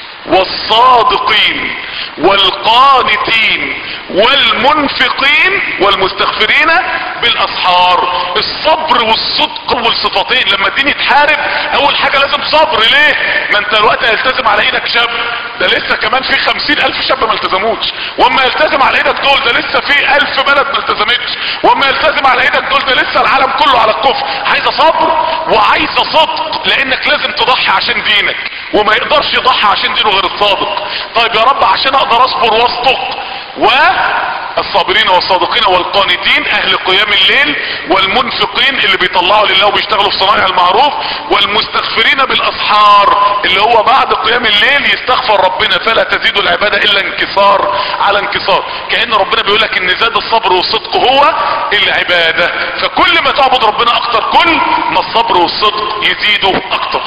والصادقين والقانتين والمنفقين والمستغفرين بالاسحار الصبر والصدق والصفتين لما الدين يتحارب اول حاجة لازم صبر ليه ما انت الوقت هيلتزم على ايدك شاب ده لسه كمان في خمسين الف شاب ما التزموش واما يلتزم على ايدك دول ده لسه في الف بلد ما التزمتش واما يلتزم على ايدك دول ده لسه العالم كله على الكفر عايزه صبر وعايزه صدق لانك لازم تضحي عشان دينك وما يقدرش يضحي عشان دينه غير الصادق طيب يا رب عشان اقدر اصبر واصدق والصابرين والصادقين والقانتين اهل قيام الليل والمنفقين اللي بيطلعوا لله وبيشتغلوا في صنائع المعروف والمستغفرين بالاسحار اللي هو بعد قيام الليل يستغفر ربنا فلا تزيد العبادة الا انكسار على انكسار كأن ربنا بيقول لك ان زاد الصبر والصدق هو العبادة فكل ما تعبد ربنا اكتر كل ما الصبر والصدق يزيدوا اكتر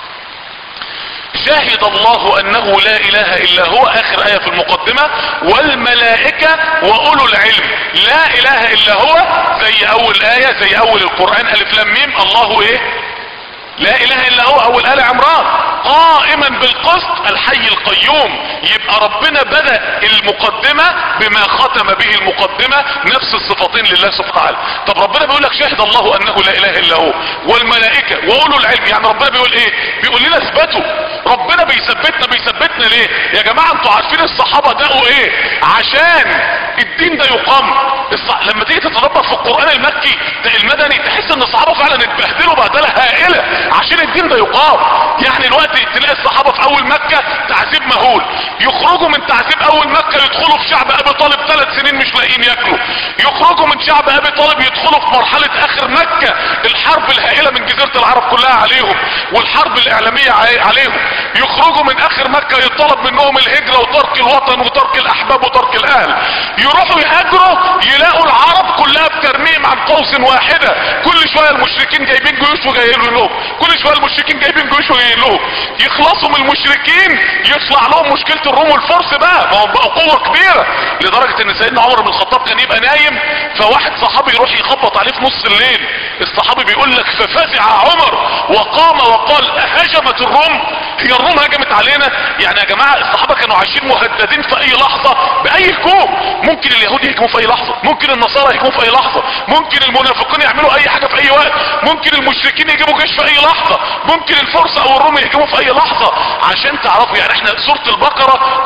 شهد الله انه لا اله الا هو اخر ايه في المقدمة والملائكة واولو العلم لا اله الا هو زي اول ايه زي اول القرآن الف لام ميم الله ايه لا اله الا هو اول آل عمران قائما بالقسط الحي القيوم يبقى ربنا بدأ المقدمة بما ختم به المقدمة نفس الصفتين لله سبحانه وتعالى طب ربنا بيقول لك شهد الله انه لا اله الا هو والملائكة واولو العلم يعني ربنا بيقول ايه بيقول لنا اثبتوا ربنا بيثبتنا بيثبتنا ليه يا جماعة انتوا عارفين الصحابة دقوا ايه عشان الدين ده يقام الصح... لما تيجي تتدبر في القرآن المكي ده المدني تحس ان الصحابة فعلا اتبهدلوا بهدلة هائلة عشان الدين ده يقام يعني الوقت تلاقي الصحابة في اول مكة تعذيب مهول يخرجوا من تعذيب اول مكة يدخلوا في شعب ابي طالب ثلاث سنين مش لاقيين ياكلوا يخرجوا من شعب ابي طالب يدخلوا في مرحلة اخر مكة الحرب الهائلة من جزيرة العرب كلها عليهم والحرب الاعلامية عليهم يخرجوا من اخر مكة يطلب منهم الهجرة وترك الوطن وترك الاحباب وترك الاهل يروحوا يهاجروا يلاقوا العرب كلها بترميم عن قوس واحدة كل شوية المشركين جايبين جيوش وجايين لهم كل شوية المشركين جايبين جيوش وجايين لهم يخلصوا من المشركين يطلع لهم مشكلة الروم والفرس بقى ما هم بقوا قوة كبيرة لدرجة ان سيدنا عمر بن الخطاب كان يبقى نايم فواحد صحابي يروح يخبط عليه في نص الليل الصحابي بيقول لك ففزع عمر وقام وقال هجمت الروم هي الروم هجمت علينا يعني يا جماعة الصحابة كانوا عايشين مهددين في اي لحظة باي هجوم ممكن اليهود يهجموا في اي لحظة ممكن النصارى يهجموا في اي لحظة ممكن المنافقين يعملوا اي حاجة في اي وقت ممكن المشركين يجيبوا جيش في اي لحظة ممكن الفرس او الروم يهجموا في اي لحظة عشان تعرفوا يعني احنا سورة البقرة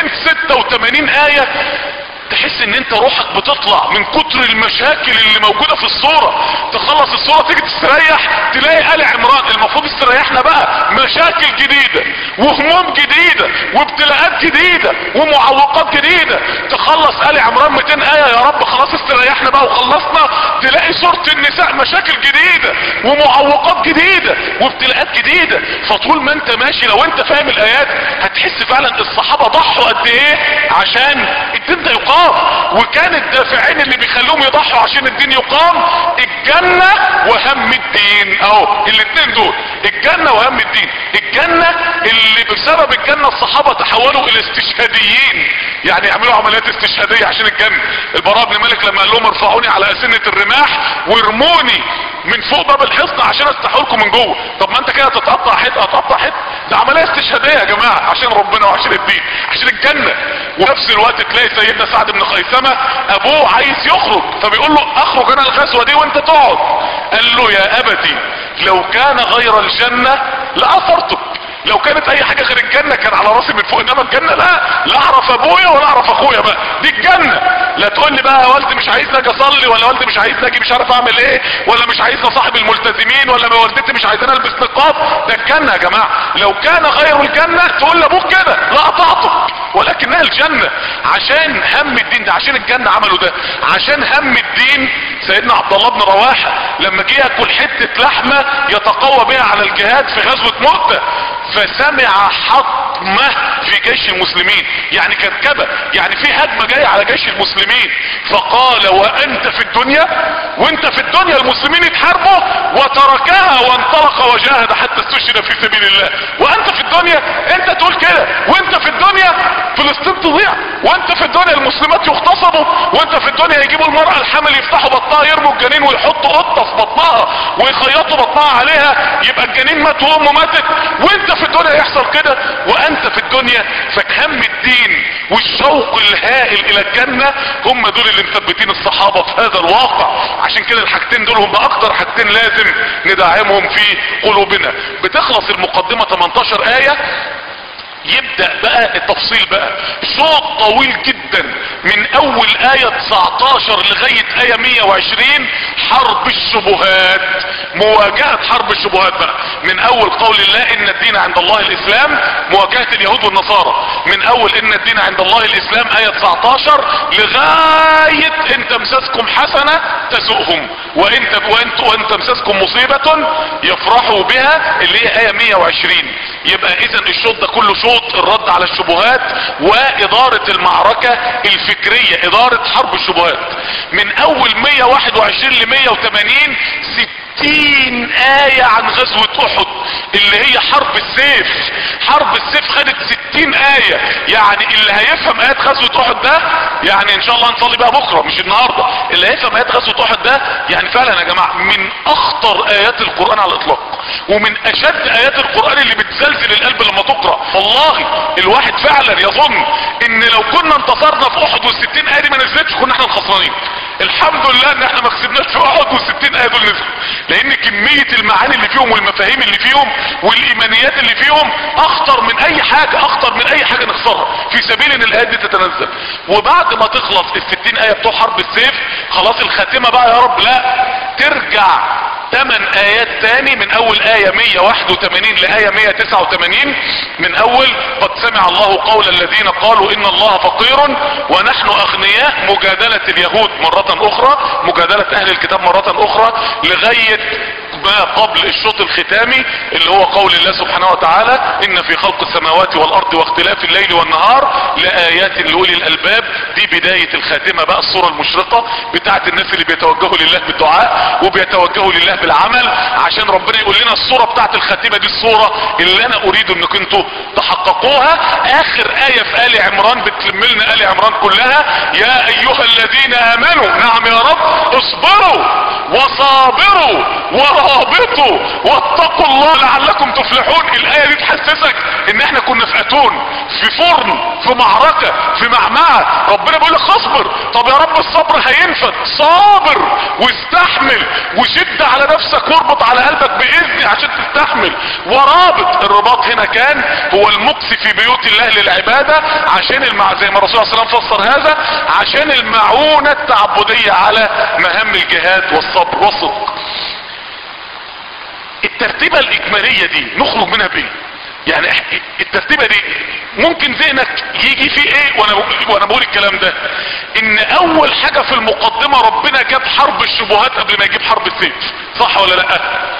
286 آية تحس ان انت روحك بتطلع من كتر المشاكل اللي موجودة في الصورة تخلص الصورة تيجي تستريح تلاقي آل عمران المفروض استريحنا بقى مشاكل جديدة وهموم جديدة وابتلاءات جديدة ومعوقات جديدة تخلص آل عمران 200 آية يا رب خلاص استريحنا بقى وخلصنا تلاقي سورة النساء مشاكل جديدة ومعوقات جديدة وابتلاءات جديدة فطول ما انت ماشي لو انت فاهم الآيات هتحس فعلا الصحابة ضحوا قد ايه عشان الدين ده يقام وكان الدافعين اللي بيخلوهم يضحوا عشان الدين يقام الجنة وهم الدين اهو الاتنين دول الجنة وهم الدين الجنة اللي بسبب الجنة الصحابة تحولوا الى استشهاديين يعني يعملوا عمليات استشهادية عشان الجنة البراء بن مالك لما قال لهم ارفعوني على اسنة الرماح وارموني من فوق باب الحصن عشان استحوا لكم من جوه طب ما انت كده تتقطع حته هتقطع حته ده عمليه استشهاديه يا جماعه عشان ربنا وعشان الدين عشان الجنه ونفس الوقت تلاقي سيدنا سعد بن خيثمه ابوه عايز يخرج فبيقول له اخرج انا الغزوه دي وانت تقعد قال له يا ابتي لو كان غير الجنه لاثرتك لو كانت اي حاجة غير الجنة كان على راسي من فوق انما الجنة لا لا اعرف ابويا ولا اعرف اخويا بقى دي الجنة لا تقول لي بقى والدي مش عايزني اجي اصلي ولا والدي مش عايزني اجي مش عارف اعمل ايه ولا مش عايزني صاحب الملتزمين ولا والدتي مش عايزاني البس نقاب ده الجنة يا جماعة لو كان غير الجنة تقول لابوك كده لا اطعتك ولكنها الجنة عشان هم الدين ده عشان الجنة عملوا ده عشان هم الدين سيدنا عبد الله بن رواحة لما جه ياكل حتة لحمة يتقوى بها على الجهاد في غزوة مؤتة فسمع حطمة في جيش المسلمين يعني كركبة يعني في هجمة جاية على جيش المسلمين فقال وانت في الدنيا وانت في الدنيا المسلمين يتحاربوا وتركها وانطلق وجاهد حتى استشهد في سبيل الله وانت في الدنيا انت تقول كده وانت في الدنيا فلسطين تضيع وانت في الدنيا المسلمات يغتصبوا وانت في الدنيا يجيبوا المرأة الحامل يفتحوا بطنها يرموا الجنين ويحطوا قطة في بطنها ويخيطوا بطنها عليها يبقى الجنين مات وامه ماتت وانت في الدنيا يحصل كده وانت في الدنيا فهم الدين والشوق الهائل الى الجنة هم دول اللي مثبتين الصحابة في هذا الواقع عشان كده الحاجتين دول هم اكتر حاجتين لازم ندعمهم في قلوبنا بتخلص المقدمة 18 آية يبدأ بقى التفصيل بقى شوط طويل جدا من اول آية 19 لغاية آية 120 حرب الشبهات مواجهة حرب الشبهات بقى من اول قول الله ان الدين عند الله الاسلام مواجهة اليهود والنصارى من اول ان الدين عند الله الاسلام آية 19 لغاية ان تمسسكم حسنة تسؤهم وان وانت وان تمسسكم مصيبة يفرحوا بها اللي هي آية 120 يبقى اذا الشوط ده كله شوط الرد على الشبهات وادارة المعركة الفكرية ادارة حرب الشبهات من اول 121 ل 180 60 ستين آية عن غزوة احد اللي هي حرب السيف حرب السيف خدت ستين آية يعني اللي هيفهم آيات غزوة احد ده يعني ان شاء الله نصلي بقى بكرة مش النهاردة اللي هيفهم آيات غزوة احد ده يعني فعلا يا جماعة من اخطر ايات القرآن على الاطلاق ومن اشد ايات القرآن اللي بتزلزل القلب لما تقرأ والله الواحد فعلا يظن ان لو كنا انتصرنا في احد والستين ايه دي ما نزلتش كنا احنا الخسرانين الحمد لله ان احنا ما كسبناش في احد والستين ايه دول نزلوا لان كمية المعاني اللي فيهم والمفاهيم اللي فيهم والايمانيات اللي فيهم اخطر من اي حاجة اخطر من اي حاجة نخسرها في سبيل ان الايات دي تتنزل وبعد ما تخلص الستين ايه بتوع حرب السيف خلاص الخاتمة بقى يا رب لا ترجع 8 ايات تاني من اول اية 181 لاية 189 من اول قد سمع الله قول الذين قالوا ان الله فقير ونحن اغنياء مجادلة اليهود مرة اخرى مجادلة اهل الكتاب مرة اخرى لغاية ما قبل الشوط الختامي اللي هو قول الله سبحانه وتعالى ان في خلق السماوات والارض واختلاف الليل والنهار لآيات لأولي الالباب دي بداية الخاتمة بقى الصورة المشرقة بتاعت الناس اللي بيتوجهوا لله بالدعاء وبيتوجهوا لله بالعمل عشان ربنا يقول لنا الصورة بتاعت الخاتمة دي الصورة اللي انا اريد انكم انتوا تحققوها اخر آية في آل عمران بتلم لنا آل عمران كلها يا ايها الذين امنوا نعم يا رب اصبروا وصابروا ورابطوا واتقوا الله لعلكم تفلحون الاية دي تحسسك ان احنا كنا في اتون في فرن في معركة في معمعة ربنا بيقول لك اصبر طب يا رب الصبر هينفد صابر واستحمل وشد على نفسك واربط على قلبك باذني عشان تستحمل ورابط الرباط هنا كان هو المكس في بيوت الله للعبادة عشان المع... زي ما الرسول صلى الله عليه وسلم فسر هذا عشان المعونة التعبدية على مهام الجهاد والصبر والصدق الترتيبة الاجمالية دي نخرج منها بايه يعني الترتيبة دي ممكن ذهنك يجي في ايه وانا وانا بقول الكلام ده ان اول حاجة في المقدمة ربنا جاب حرب الشبهات قبل ما يجيب حرب السيف صح ولا لا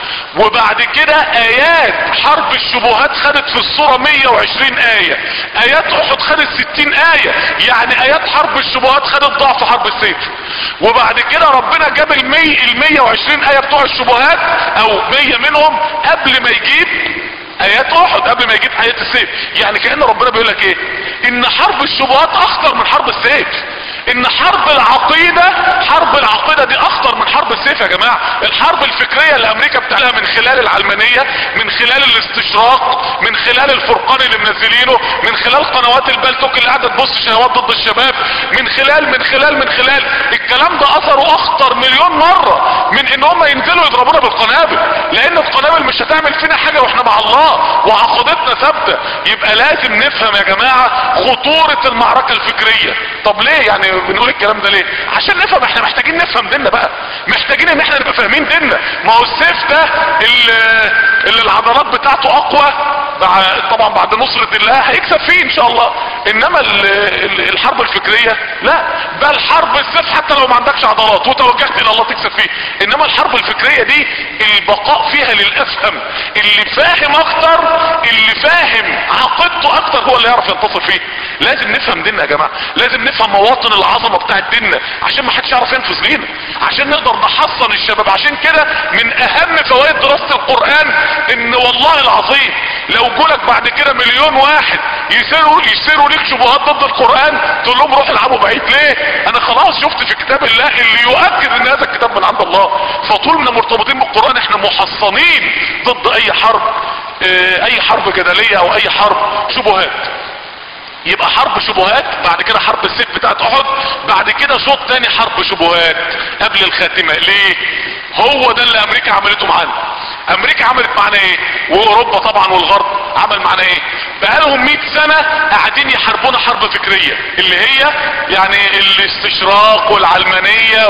وبعد كده ايات حرب الشبهات خدت في الصورة 120 اية ايات احد خدت 60 اية يعني ايات حرب الشبهات خدت ضعف حرب السيف وبعد كده ربنا جاب المي ال 120 اية بتوع الشبهات او 100 منهم قبل ما يجيب ايات احد قبل ما يجيب ايات السيف يعني كأن ربنا بيقول لك ايه ان حرب الشبهات اخطر من حرب السيف ان حرب العقيدة حرب العقيدة دي اخطر من حرب السيف يا جماعة الحرب الفكرية اللي امريكا بتعملها من خلال العلمانية من خلال الاستشراق من خلال الفرقان اللي منزلينه من خلال قنوات البلتوك اللي قاعدة تبص شهوات ضد الشباب من خلال من خلال من خلال الكلام ده اثره اخطر مليون مرة من ان هم ينزلوا يضربونا بالقنابل لان القنابل مش هتعمل فينا حاجة واحنا مع الله وعقيدتنا ثابتة يبقى لازم نفهم يا جماعة خطورة المعركة الفكرية طب ليه يعني بنقول الكلام ده ليه عشان نفهم احنا محتاجين نفهم ديننا بقى محتاجين ان احنا نبقى فاهمين ديننا ما هو السيف ده اللي, اللي العضلات بتاعته اقوى بعد طبعا بعد نصرة الله هيكسب فيه ان شاء الله انما ال ال الحرب الفكرية لا بل حرب السيف حتى لو ما عندكش عضلات وتوجهت الى الله تكسب فيه انما الحرب الفكرية دي البقاء فيها للافهم اللي فاهم اكتر اللي فاهم عقيدته اكتر هو اللي يعرف ينتصر فيه لازم نفهم ديننا يا جماعة لازم نفهم مواطن العظمة بتاعت ديننا عشان ما حدش يعرف ينفذ لينا عشان نقدر نحصن الشباب عشان كده من اهم فوائد دراسة القرآن ان والله العظيم لو جولك بعد كده مليون واحد يسيروا يسيروا ليك شبهات ضد القرآن تقول لهم روح العبوا بعيد ليه انا خلاص شفت في كتاب الله اللي يؤكد ان هذا الكتاب من عند الله فطول ما مرتبطين بالقرآن احنا محصنين ضد اي حرب اه اي حرب جدلية او اي حرب شبهات يبقى حرب شبهات بعد كده حرب السيف بتاعت احد بعد كده شوط تاني حرب شبهات قبل الخاتمة ليه هو ده اللي امريكا عملته معانا امريكا عملت معانا ايه واوروبا طبعا والغرب عمل معانا ايه بقالهم 100 سنة قاعدين يحاربونا حرب فكرية اللي هي يعني الاستشراق والعلمانية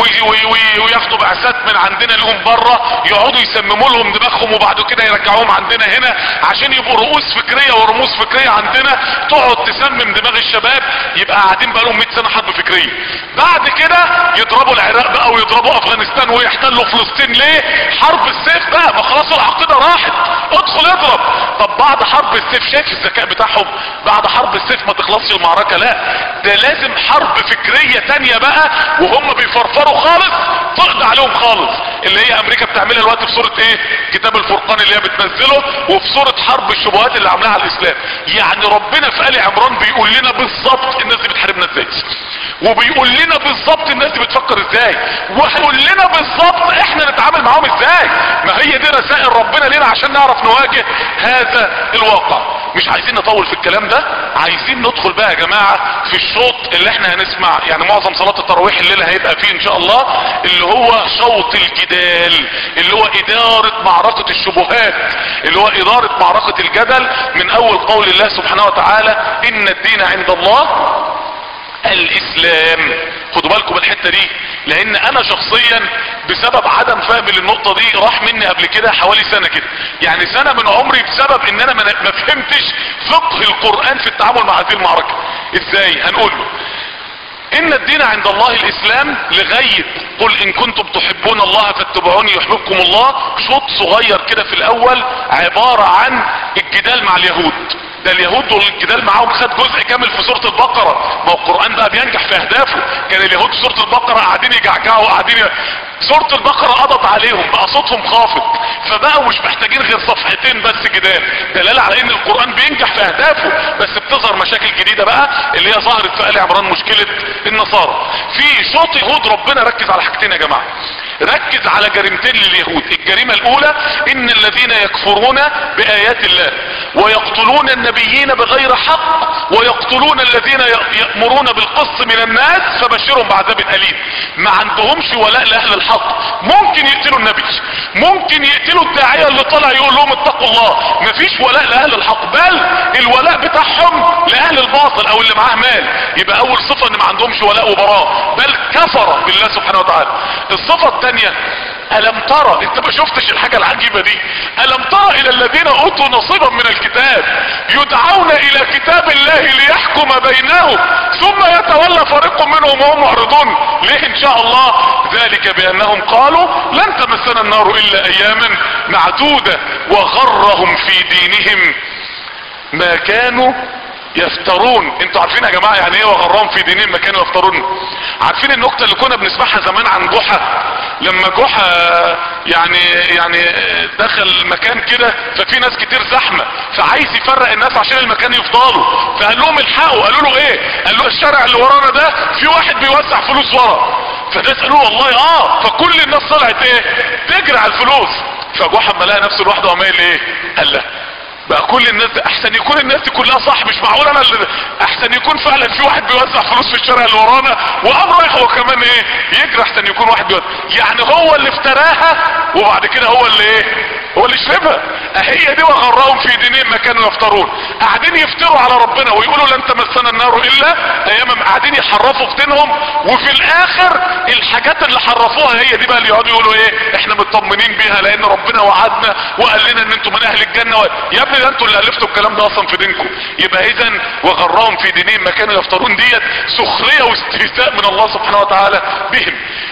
وياخدوا بعثات من عندنا لهم بره يقعدوا يسمموا لهم دماغهم وبعد كده يرجعوهم عندنا هنا عشان يبقوا رؤوس فكرية ورموز فكرية عندنا تقعد تسمم دماغ الشباب يبقى قاعدين بقالهم 100 سنة حرب فكرية بعد كده يضربوا العراق بقى ويضربوا افغانستان ويحتلوا فلسطين ليه حرب السيف بقى ما خلاص العقيدة راحت ادخل اضرب طب بعد حرب السيف شايف الذكاء بتاعهم بعد حرب السيف ما تخلصش المعركة لا ده لازم حرب فكرية تانية بقى وهم بيفرفروا خالص تقضي عليهم خالص اللي هي امريكا بتعملها الوقت في صورة ايه كتاب الفرقان اللي هي بتنزله وفي صورة حرب الشبهات اللي عاملاها على الاسلام يعني ربنا في آل عمران بيقول لنا بالظبط الناس دي بتحاربنا ازاي وبيقول لنا بالظبط الناس دي بتفكر ازاي وهيقول لنا بالظبط احنا نتعامل معاهم ازاي ما هي دي رسائل ربنا لنا عشان نعرف نواجه هذا الواقع مش عايزين نطول في الكلام ده عايزين ندخل بقى يا جماعة في الشوط اللي احنا هنسمع يعني معظم صلاة التراويح الليلة هيبقى فيه ان شاء الله اللي هو شوط الجدال اللي هو ادارة معركة الشبهات اللي هو ادارة معركة الجدل من اول قول الله سبحانه وتعالى ان الدين عند الله الاسلام خدوا بالكم من الحته دي لان انا شخصيا بسبب عدم فهمي للنقطه دي راح مني قبل كده حوالي سنه كده يعني سنه من عمري بسبب ان انا ما فهمتش فقه القران في التعامل مع هذه المعركه ازاي هنقول له ان الدين عند الله الاسلام لغاية قل ان كنتم تحبون الله فاتبعوني يحببكم الله شوط صغير كده في الاول عبارة عن الجدال مع اليهود ده اليهود والجدال معاهم خد جزء كامل في سورة البقرة ما هو القرآن بقى بينجح في اهدافه كان اليهود في سورة البقرة قاعدين يجعجعوا قاعدين ي... سورة البقرة قضت عليهم بقى صوتهم خافت فبقوا مش محتاجين غير صفحتين بس جدال دلالة على ان القرآن بينجح في اهدافه بس بتظهر مشاكل جديدة بقى اللي هي ظهرت في آل عمران مشكلة النصارى في شوط يهود ربنا ركز على حاجتين يا جماعة ركز على جريمتين لليهود الجريمة الاولى ان الذين يكفرون بايات الله ويقتلون النبيين بغير حق ويقتلون الذين يأمرون بالقسط من الناس فبشرهم بعذاب اليم ما عندهمش ولاء لاهل الحق ممكن يقتلوا النبي ممكن يقتلوا الداعية اللي طلع يقول لهم اتقوا الله مفيش ولاء لاهل الحق بل الولاء بتاعهم لاهل الباطل او اللي معاه مال يبقى اول صفة ان ما عندهمش ولاء وبراء بل كفر بالله سبحانه وتعالى الصفة الثانية ألم ترى انت ما شفتش الحاجة العجيبة دي ألم ترى إلى الذين أوتوا نصيبا من الكتاب يدعون إلى كتاب الله ليحكم بينهم ثم يتولى فريق منهم وهم معرضون ليه إن شاء الله ذلك بأنهم قالوا لن تمسنا النار إلا أياما معدودة وغرهم في دينهم ما كانوا يفترون انتوا عارفين يا جماعة يعني ايه وغرام في دينين ما كانوا يفترون عارفين النكتة اللي كنا بنسمعها زمان عن جحا لما جحا يعني يعني دخل مكان كده ففي ناس كتير زحمة فعايز يفرق الناس عشان المكان يفضلوا فقال لهم الحقوا قالوا له ايه قال له الشارع اللي ورانا ده في واحد بيوزع فلوس ورا فده قالوا والله اه فكل الناس طلعت ايه تجري على الفلوس فجحا ما لقى نفسه لوحده قام قايل ايه قال له بقى كل الناس دي احسن يكون الناس دي كلها صح مش معقول انا اللي احسن يكون فعلا في واحد بيوزع فلوس في الشارع اللي ورانا وقام رايح هو كمان ايه يجري احسن يكون واحد بيوزع يعني هو اللي افتراها وبعد كده هو اللي ايه هو اللي شربها هي دي وغرهم في دينين ما كانوا يفترون قاعدين يفتروا على ربنا ويقولوا لن تمسنا النار الا اياما قاعدين يحرفوا في دينهم وفي الاخر الحاجات اللي حرفوها هي دي بقى اللي يقعدوا يقولوا ايه احنا مطمنين بيها لان ربنا وعدنا وقال لنا ان انتم من اهل الجنه و... يا ابني ده انتوا اللي الفتوا الكلام ده اصلا في دينكم يبقى اذا وغرهم في دينين ما كانوا يفترون ديت سخريه واستهزاء من الله سبحانه وتعالى بهم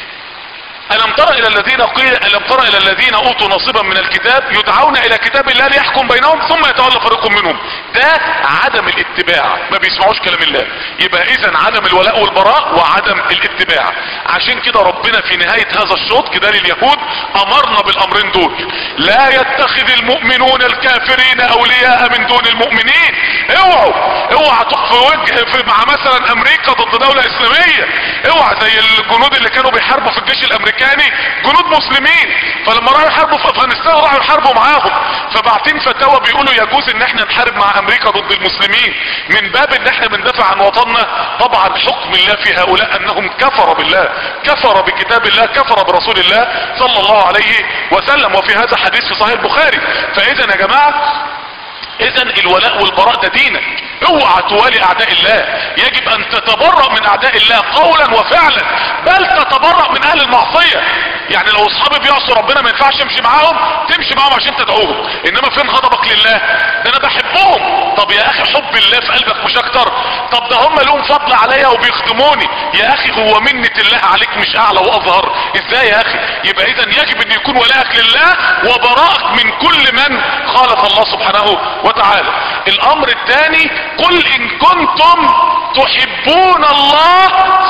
ألم تر إلى الذين قيل ألم تر إلى الذين أوتوا نصيبا من الكتاب يدعون إلى كتاب الله ليحكم بينهم ثم يتولى فريق منهم ده عدم الاتباع ما بيسمعوش كلام الله يبقى إذا عدم الولاء والبراء وعدم الاتباع عشان كده ربنا في نهاية هذا الشوط كده لليهود أمرنا بالأمرين دول لا يتخذ المؤمنون الكافرين أولياء من دون المؤمنين اوعوا اوعى تخفي وجه في مع مثلا أمريكا ضد دولة إسلامية اوعى زي الجنود اللي كانوا بيحاربوا في الجيش الأمريكي الامريكاني جنود مسلمين فلما راحوا يحاربوا في افغانستان راحوا يحاربوا معاهم فبعتين فتاوى بيقولوا يجوز ان احنا نحارب مع امريكا ضد المسلمين من باب ان احنا بندافع عن وطننا طبعا حكم الله في هؤلاء انهم كفروا بالله كفر بكتاب الله كفر برسول الله صلى الله عليه وسلم وفي هذا حديث في صحيح البخاري فاذا يا جماعة اذا الولاء والبراء ده دينك اوعى توالي اعداء الله يجب ان تتبرأ من اعداء الله قولا وفعلا بل تتبرأ من اهل المعصية يعني لو اصحابي بيعصوا ربنا ما ينفعش امشي معاهم تمشي معاهم عشان تدعوهم انما فين غضبك لله ده انا بحبهم طب يا اخي حب الله في قلبك مش اكتر طب ده هم لهم الفضل عليا وبيخدموني يا اخي هو منة الله عليك مش اعلى واظهر ازاي يا اخي يبقى اذا يجب ان يكون ولاءك لله وبراءك من كل من خالف الله سبحانه وتعالى الامر الثاني قل ان كنتم تحبون الله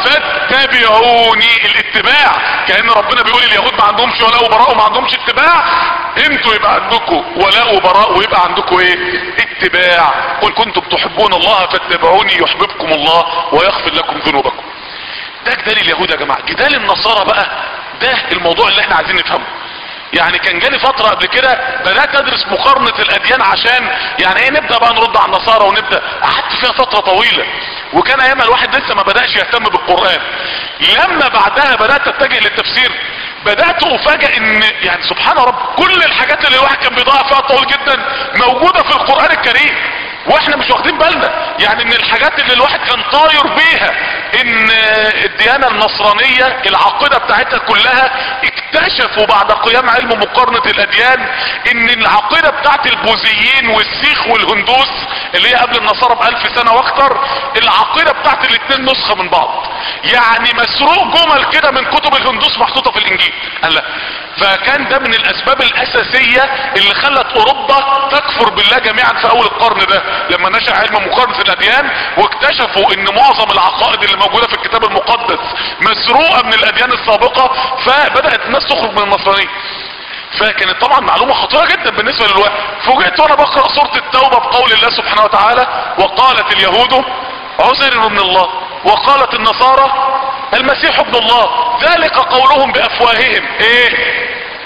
فاتبعوني الاتباع كأن ربنا بيقول اليهود ما عندهمش ولاء وبراء وما عندهمش اتباع انتوا يبقى عندكم ولاء وبراء ويبقى عندكم ايه اتباع قل كنتم تحبون الله فاتبعوني يحببكم الله ويغفر لكم ذنوبكم ده جدال اليهود يا جماعة جدال النصارى بقى ده الموضوع اللي احنا عايزين نفهمه يعني كان جالي فترة قبل كده بدأت ادرس مقارنة الاديان عشان يعني ايه نبدأ بقى نرد على النصارى ونبدأ قعدت فيها فترة طويلة وكان ايامها الواحد لسه ما بدأش يهتم بالقرآن لما بعدها بدأت اتجه للتفسير بدأت افاجئ ان يعني سبحان رب كل الحاجات اللي الواحد كان بيضيع فيها طويل جدا موجودة في القرآن الكريم واحنا مش واخدين بالنا يعني من الحاجات اللي الواحد كان طاير بيها ان الديانة النصرانية العقيدة بتاعتها كلها اكتشفوا بعد قيام علم مقارنة الاديان ان العقيدة بتاعت البوذيين والسيخ والهندوس اللي هي قبل النصارى بألف سنة واكتر العقيدة بتاعت الاتنين نسخة من بعض يعني مسروق جمل كده من كتب الهندوس محطوطة في الانجيل قال لا فكان ده من الاسباب الاساسية اللي خلت اوروبا تكفر بالله جميعا في اول القرن ده لما نشأ علم مقارنة الاديان واكتشفوا ان معظم العقائد اللي موجودة في الكتاب المقدس مسروقة من الاديان السابقة فبدأت الناس تخرج من النصرانية فكانت طبعا معلومة خطيرة جدا بالنسبة للوقت فوجئت وانا بقرأ سورة التوبة بقول الله سبحانه وتعالى وقالت اليهود عزير من الله وقالت النصارى المسيح ابن الله ذلك قولهم بافواههم ايه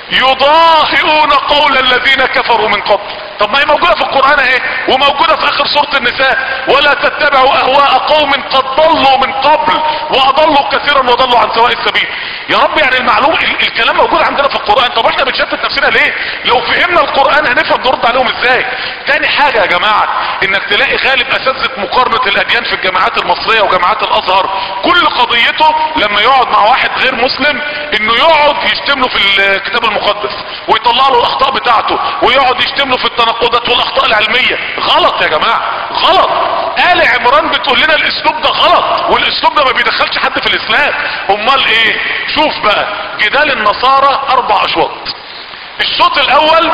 يضاهئون قول الذين كفروا من قبل طب ما هي موجودة في القرآن اهي وموجودة في اخر سورة النساء ولا تتبعوا اهواء قوم قد ضلوا من قبل واضلوا كثيرا وضلوا عن سواء السبيل يا رب يعني المعلوم ال- الكلام موجود عندنا في القرآن طب احنا بنشتت نفسنا ليه لو فهمنا القرآن هنفهم نرد عليهم ازاي تاني حاجة يا جماعة انك تلاقي غالب اساتذة مقارنة الاديان في الجامعات المصرية وجامعات الازهر كل قضيته لما يقعد مع واحد غير مسلم انه يقعد يشتم له في الكتاب المقدس ويطلع له الاخطاء بتاعته ويقعد يشتم له في التناقضات والاخطاء العلمية غلط يا جماعة غلط آل عمران بتقول لنا الاسلوب ده غلط والاسلوب ده ما بيدخلش حد في الاسلام امال ايه شوف بقى جدال النصارى اربع اشواط الشوط الاول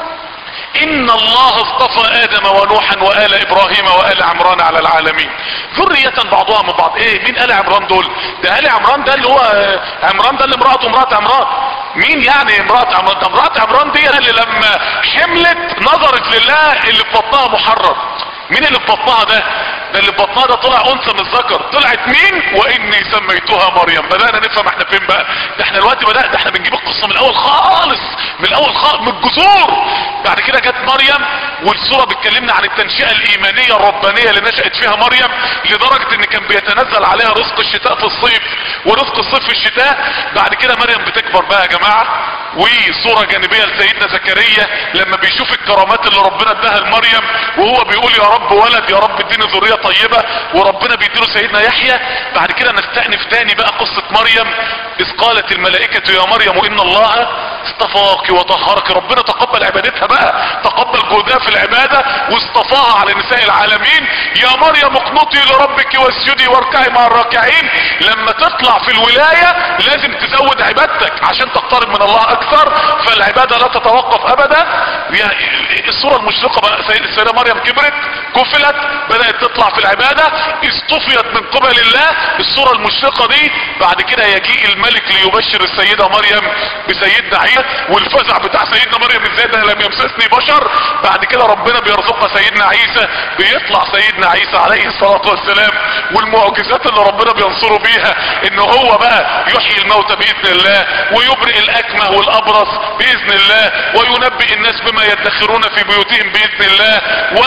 ان الله اصطفى ادم ونوحا وآل ابراهيم وآل عمران على العالمين ذرية بعضها من بعض ايه مين آل عمران دول ده آل عمران ده اللي هو آه، عمران ده اللي امرأته امرأة عمران مين يعني امرأة عمران ده امرأة عمران دي اللي لما حملت نظرت لله اللي في بطنها محرم مين اللي في بطنها ده ده اللي في بطنها ده طلع انثى من الذكر طلعت مين واني سميتها مريم بدأنا نفهم احنا فين بقى ده احنا دلوقتي بدأ ده احنا بنجيب القصة من الاول خالص من الاول خالص من الجذور بعد كده جت مريم والصورة بتكلمنا عن التنشئة الايمانية الربانية اللي نشأت فيها مريم لدرجة ان كان بيتنزل عليها رزق الشتاء في الصيف ورزق الصيف في الشتاء بعد كده مريم بتكبر بقى يا جماعة وصورة جانبية لسيدنا زكريا لما بيشوف الكرامات اللي ربنا اداها لمريم وهو بيقول يا رب ولد يا رب اديني ذرية طيبة وربنا بيديله سيدنا يحيى بعد كده نستأنف تاني بقى قصة مريم اذ قالت الملائكة يا مريم ان الله اصطفاك وطهرك ربنا تقبل عبادتها بقى تقبل جهدها في العبادة واصطفاها على نساء العالمين يا مريم اقنطي لربك واسجدي واركعي مع الراكعين لما تطلع في الولاية لازم تزود عبادتك عشان تقترب من الله اكثر فالعبادة لا تتوقف ابدا يعني الصورة المشرقة بقى سيد- السيدة مريم كبرت كفلت بدأت تطلع في العبادة اصطفيت من قبل الله الصورة المشرقة دي بعد كده يجيء الملك ليبشر السيدة مريم بسيدنا عيسى والفزع بتاع سيدنا مريم ازاي ده لم يمسسني بشر بعد كده ربنا بيرزقها سيدنا عيسى بيطلع سيدنا عيسى عليه الصلاة والسلام والمعجزات اللي ربنا بينصره بيها ان هو بقى يحيي الموتى باذن الله ويبرئ الاكمه والابرص باذن الله وينبئ الناس بما يدخرون في بيوتهم باذن الله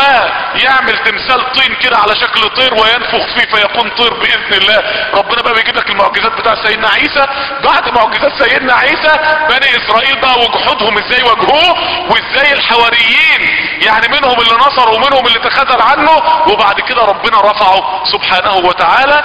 ويعمل تمثال طين كده على شكل طير وينفخ فيه فيكون طير باذن الله ربنا بقى بيجيب لك المعجزات بتاع سيدنا عيسى بعد معجزات سيدنا عيسى بني اسرائيل بقى وجحودهم ازاي واجهوه وازاي الحواريين يعني منهم اللي نصر ومنهم اللي تخاذل عنه وبعد كده ربنا رفعه سبحانه وتعالى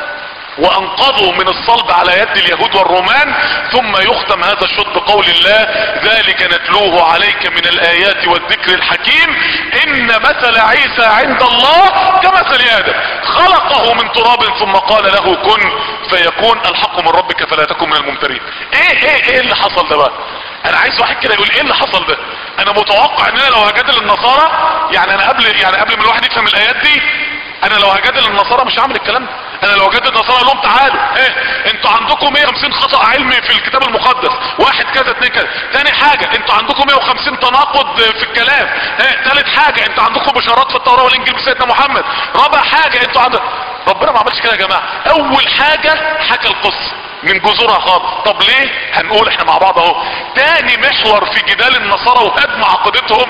وانقذوا من الصلب على يد اليهود والرومان ثم يختم هذا الشوط بقول الله ذلك نتلوه عليك من الايات والذكر الحكيم ان مثل عيسى عند الله كمثل ادم خلقه خلقه من تراب ثم قال له كن فيكون الحق من ربك فلا تكن من الممترين ايه ايه ايه اللي حصل ده بقى انا عايز واحد كده يقول ايه اللي حصل ده انا متوقع ان انا لو هجادل النصارى يعني انا قبل يعني قبل ما الواحد يفهم الايات دي انا لو هجادل النصارى مش هعمل الكلام ده انا لو هجادل النصارى اقول لهم تعالوا ايه انتوا عندكم 150 خطأ علمي في الكتاب المقدس واحد كذا اتنين كذا تاني حاجة انتوا عندكم 150 تناقض في الكلام ايه تالت حاجة انتوا عندكم بشارات في التوراة والانجيل بسيدنا محمد رابع حاجة انتوا عندكم ربنا ما عملش كده يا جماعة اول حاجة حكى القصة من جذورها خالص طب ليه هنقول احنا مع بعض اهو تاني محور في جدال النصارى وهدم عقيدتهم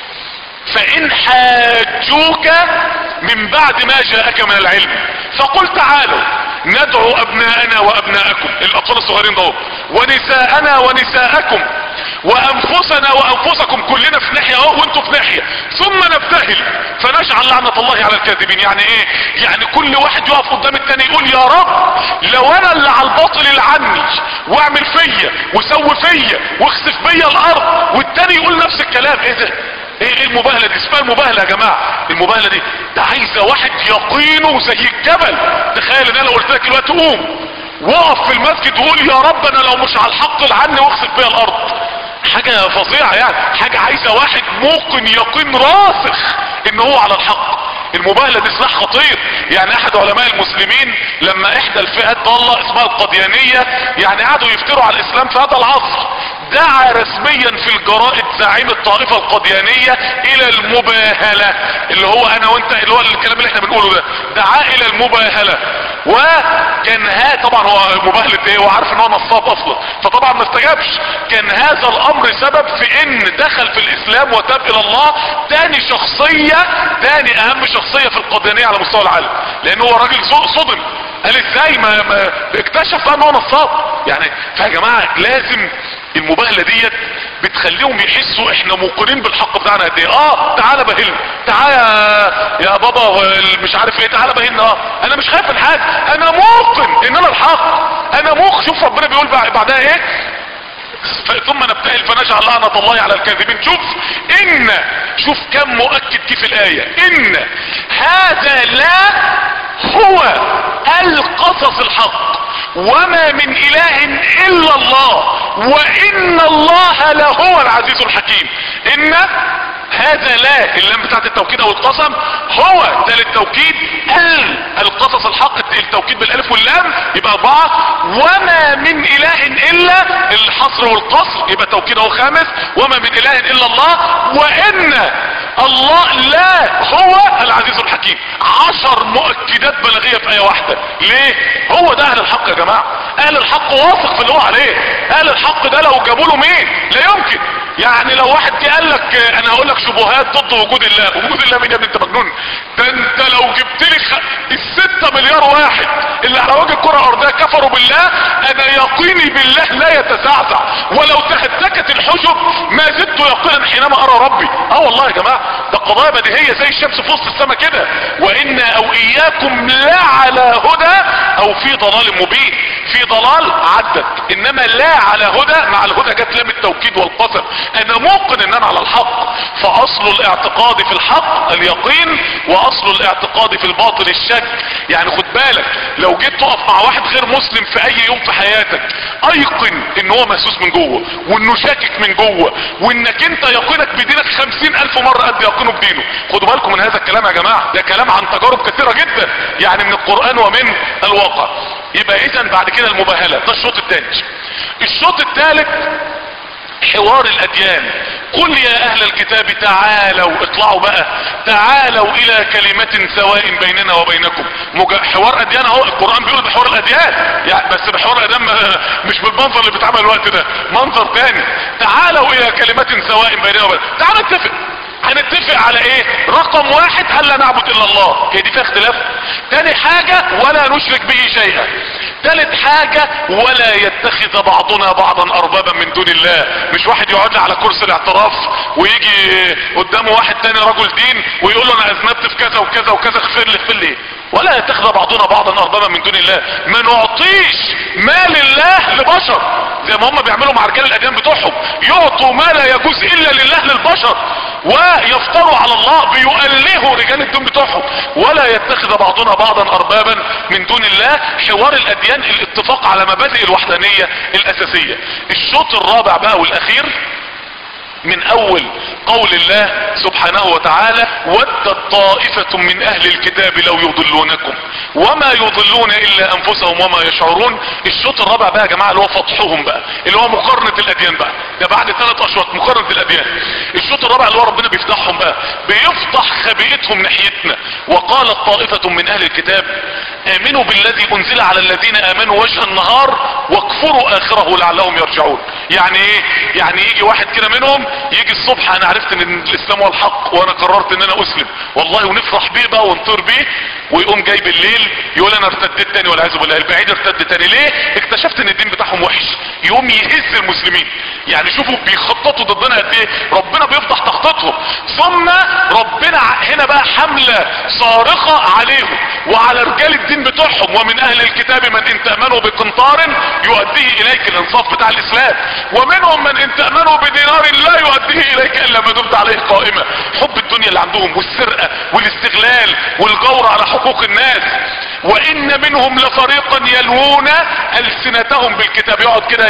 فان حاجوك من بعد ما جاءك من العلم فقل تعالوا ندعو ابناءنا وابناءكم الاطفال الصغيرين دول ونساءنا ونساءكم وانفسنا وانفسكم كلنا في ناحية اهو وانتوا في ناحية ثم نبتهل فنجعل لعنة الله على الكاذبين يعني ايه يعني كل واحد يقف قدام التاني يقول يا رب لو انا اللي على الباطل العني واعمل فيا وسوي فيا واخسف بيا الارض والتاني يقول نفس الكلام ايه ده ايه ايه المباهلة دي اسمها المباهلة يا جماعة المباهلة دي ده عايزة واحد يقينه زي الجبل تخيل ان انا لو قلت لك دلوقتي قوم وقف في المسجد وقول يا رب انا لو مش على الحق العني واخسف بيا الارض حاجة فظيعة يعني حاجة عايزة واحد موقن يقين راسخ ان هو على الحق المباهلة دي سلاح خطير يعني احد علماء المسلمين لما احدى الفئات ضالة اسمها القديانية يعني قعدوا يفتروا على الاسلام في هذا العصر دعا رسميا في الجرائد زعيم الطائفة القديانية الى المباهلة اللي هو انا وانت اللي هو الكلام اللي احنا بنقوله ده دعا الى المباهلة وكان ها طبعا هو مباهلة ايه هو عارف ان هو نصاب اصلا فطبعا ما استجابش كان هذا الامر سبب في ان دخل في الاسلام وتاب الى الله تاني شخصية تاني اهم شخصية في القديانية على مستوى العالم لان هو راجل صدم قال ازاي ما, ما اكتشف بقى ان هو نصاب يعني فيا جماعة لازم المباهلة ديت بتخليهم يحسوا احنا موقنين بالحق بتاعنا قد ايه اه تعالى بهلنا تعالى يا بابا مش عارف ايه تعالى بهلنا اه انا مش خايف من حاجه انا موقن ان انا الحق انا موقن شوف ربنا بيقول بعدها ايه ثم نبتهل فنجعل لعنة الله على الكاذبين شوف ان شوف كم مؤكد كيف الاية ان هذا لا هو القصص الحق وما من اله الا الله وان الله لهو العزيز الحكيم ان هذا لا اللام بتاعت التوكيد او القسم هو ده للتوكيد ال القصص الحق التوكيد بالالف واللام يبقى اربعة وما من اله الا الحصر والقصر يبقى توكيد اهو خامس وما من اله الا الله وان الله لا هو العزيز الحكيم عشر مؤكدات بلاغية في ايه واحدة ليه هو ده اهل الحق يا جماعة اهل الحق واثق في اللي هو عليه اهل الحق ده لو جابوا له مين لا يمكن يعني لو واحد جه قال لك انا هقول لك شبهات ضد وجود الله وجود الله مين يا ابني انت مجنون ده انت لو جبت لي خ... الستة مليار واحد اللي على وجه الكرة الارضية كفروا بالله انا يقيني بالله لا يتزعزع ولو تهتكت الحجب ما زدت يقينا حينما ارى ربي اه والله يا جماعة ده قضايا بديهية زي الشمس في وسط السماء كده وانا او اياكم لا على هدى او في ضلال مبين في ضلال عدت انما لا على هدى مع الهدى جت لام التوكيد والقسم انا موقن ان انا على الحق فاصل الاعتقاد في الحق اليقين واصل الاعتقاد في الباطل الشك يعني خد بالك لو جيت تقف مع واحد غير مسلم في اي يوم في حياتك ايقن ان هو مهسوس من جوه وانه شاكك من جوه وانك انت يقينك بدينك خمسين الف مرة قد يقينه بدينه خدوا بالكم من هذا الكلام يا جماعة ده كلام عن تجارب كثيرة جدا يعني من القرآن ومن الواقع يبقى اذا بعد كده المباهلة ده الشوط الثاني الشوط الثالث حوار الاديان قل يا اهل الكتاب تعالوا اطلعوا بقى تعالوا الى كلمة سواء بيننا وبينكم مج... حوار اديان اهو القرآن بيقول بحوار الاديان يعني بس بحوار الاديان مش بالمنظر اللي بيتعمل الوقت ده منظر تاني تعالوا الى كلمة سواء بيننا وبينكم تعالوا نتفق هنتفق على ايه رقم واحد الا نعبد الا الله هي دي فيها اختلاف تاني حاجة ولا نشرك به شيئا تالت حاجة ولا يتخذ بعضنا بعضا اربابا من دون الله مش واحد يقعد على كرسي الاعتراف ويجي قدامه واحد تاني رجل دين ويقول له انا اذنبت في كذا وكذا وكذا اغفر لي اغفر لي ولا يتخذ بعضنا بعضا اربابا من دون الله ما نعطيش مال الله لبشر زي ما هم بيعملوا مع رجال الاديان بتوعهم يعطوا ما لا يجوز الا لله للبشر ويفتروا على الله بيؤلهوا رجال الدين بتوعهم ولا يتخذ بعضنا بعضا اربابا من دون الله حوار الاديان الاتفاق على مبادئ الوحدانية الاساسية الشوط الرابع بقى والاخير من اول قول الله سبحانه وتعالى ودت طائفة من اهل الكتاب لو يضلونكم وما يضلون الا انفسهم وما يشعرون الشوط الرابع بقى يا جماعة اللي هو فتحهم بقى اللي هو مقارنة الاديان بقى ده بعد ثلاث اشواط مقارنة الاديان الشوط الرابع اللي هو ربنا بيفتحهم بقى بيفتح خبيئتهم ناحيتنا وقالت طائفة من اهل الكتاب امنوا بالذي انزل على الذين امنوا وجه النهار واكفروا اخره لعلهم يرجعون يعني ايه يعني يجي واحد كده منهم يجي الصبح انا عرفت ان الاسلام هو الحق وانا قررت ان انا اسلم والله ونفرح بيه بقى ونطير بيه ويقوم جاي بالليل يقول انا ارتدت تاني والعياذ بالله البعيد ارتد تاني ليه اكتشفت ان الدين بتاعهم وحش يقوم يهز المسلمين يعني شوفوا بيخططوا ضدنا قد ايه ربنا بيفضح تخطيطهم ثم ربنا هنا بقى حملة صارخة عليهم وعلى رجال الدين بتوعهم ومن اهل الكتاب من ان تأمنوا بقنطار يؤديه اليك الانصاف بتاع الاسلام ومنهم من ان تأمنوا بدينار لا يؤديه اليك الا ما دمت عليه قائمة حب الدنيا اللي عندهم والسرقة والاستغلال والجور على حقوق الناس وان منهم لفريقا يلوون السنتهم بالكتاب يقعد كده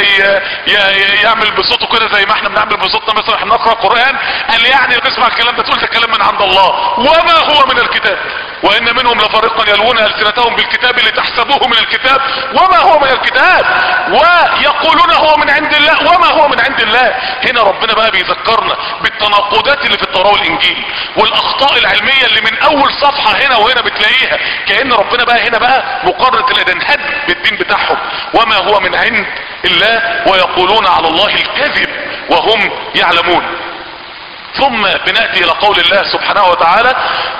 يعمل بصوته كده زي ما احنا بنعمل بصوتنا مثلا احنا نقرا قران قال يعني تسمع الكلام ده تقول ده كلام من عند الله وما هو من الكتاب وان منهم لفريقا يلوون السنتهم بالكتاب لتحسبوه من الكتاب وما هو من الكتاب ويقولون هو من عند الله وما هو من عند الله هنا ربنا بقى بيذكرنا بالتناقضات اللي في التوراة والانجيل والاخطاء العلمية اللي من اول صفحة هنا وهنا بتلاقيها كأن ربنا بقى هنا بقى مقارنة الادن هد بالدين بتاعهم وما هو من عند الله ويقولون على الله الكذب وهم يعلمون ثم بنأتي الى قول الله سبحانه وتعالى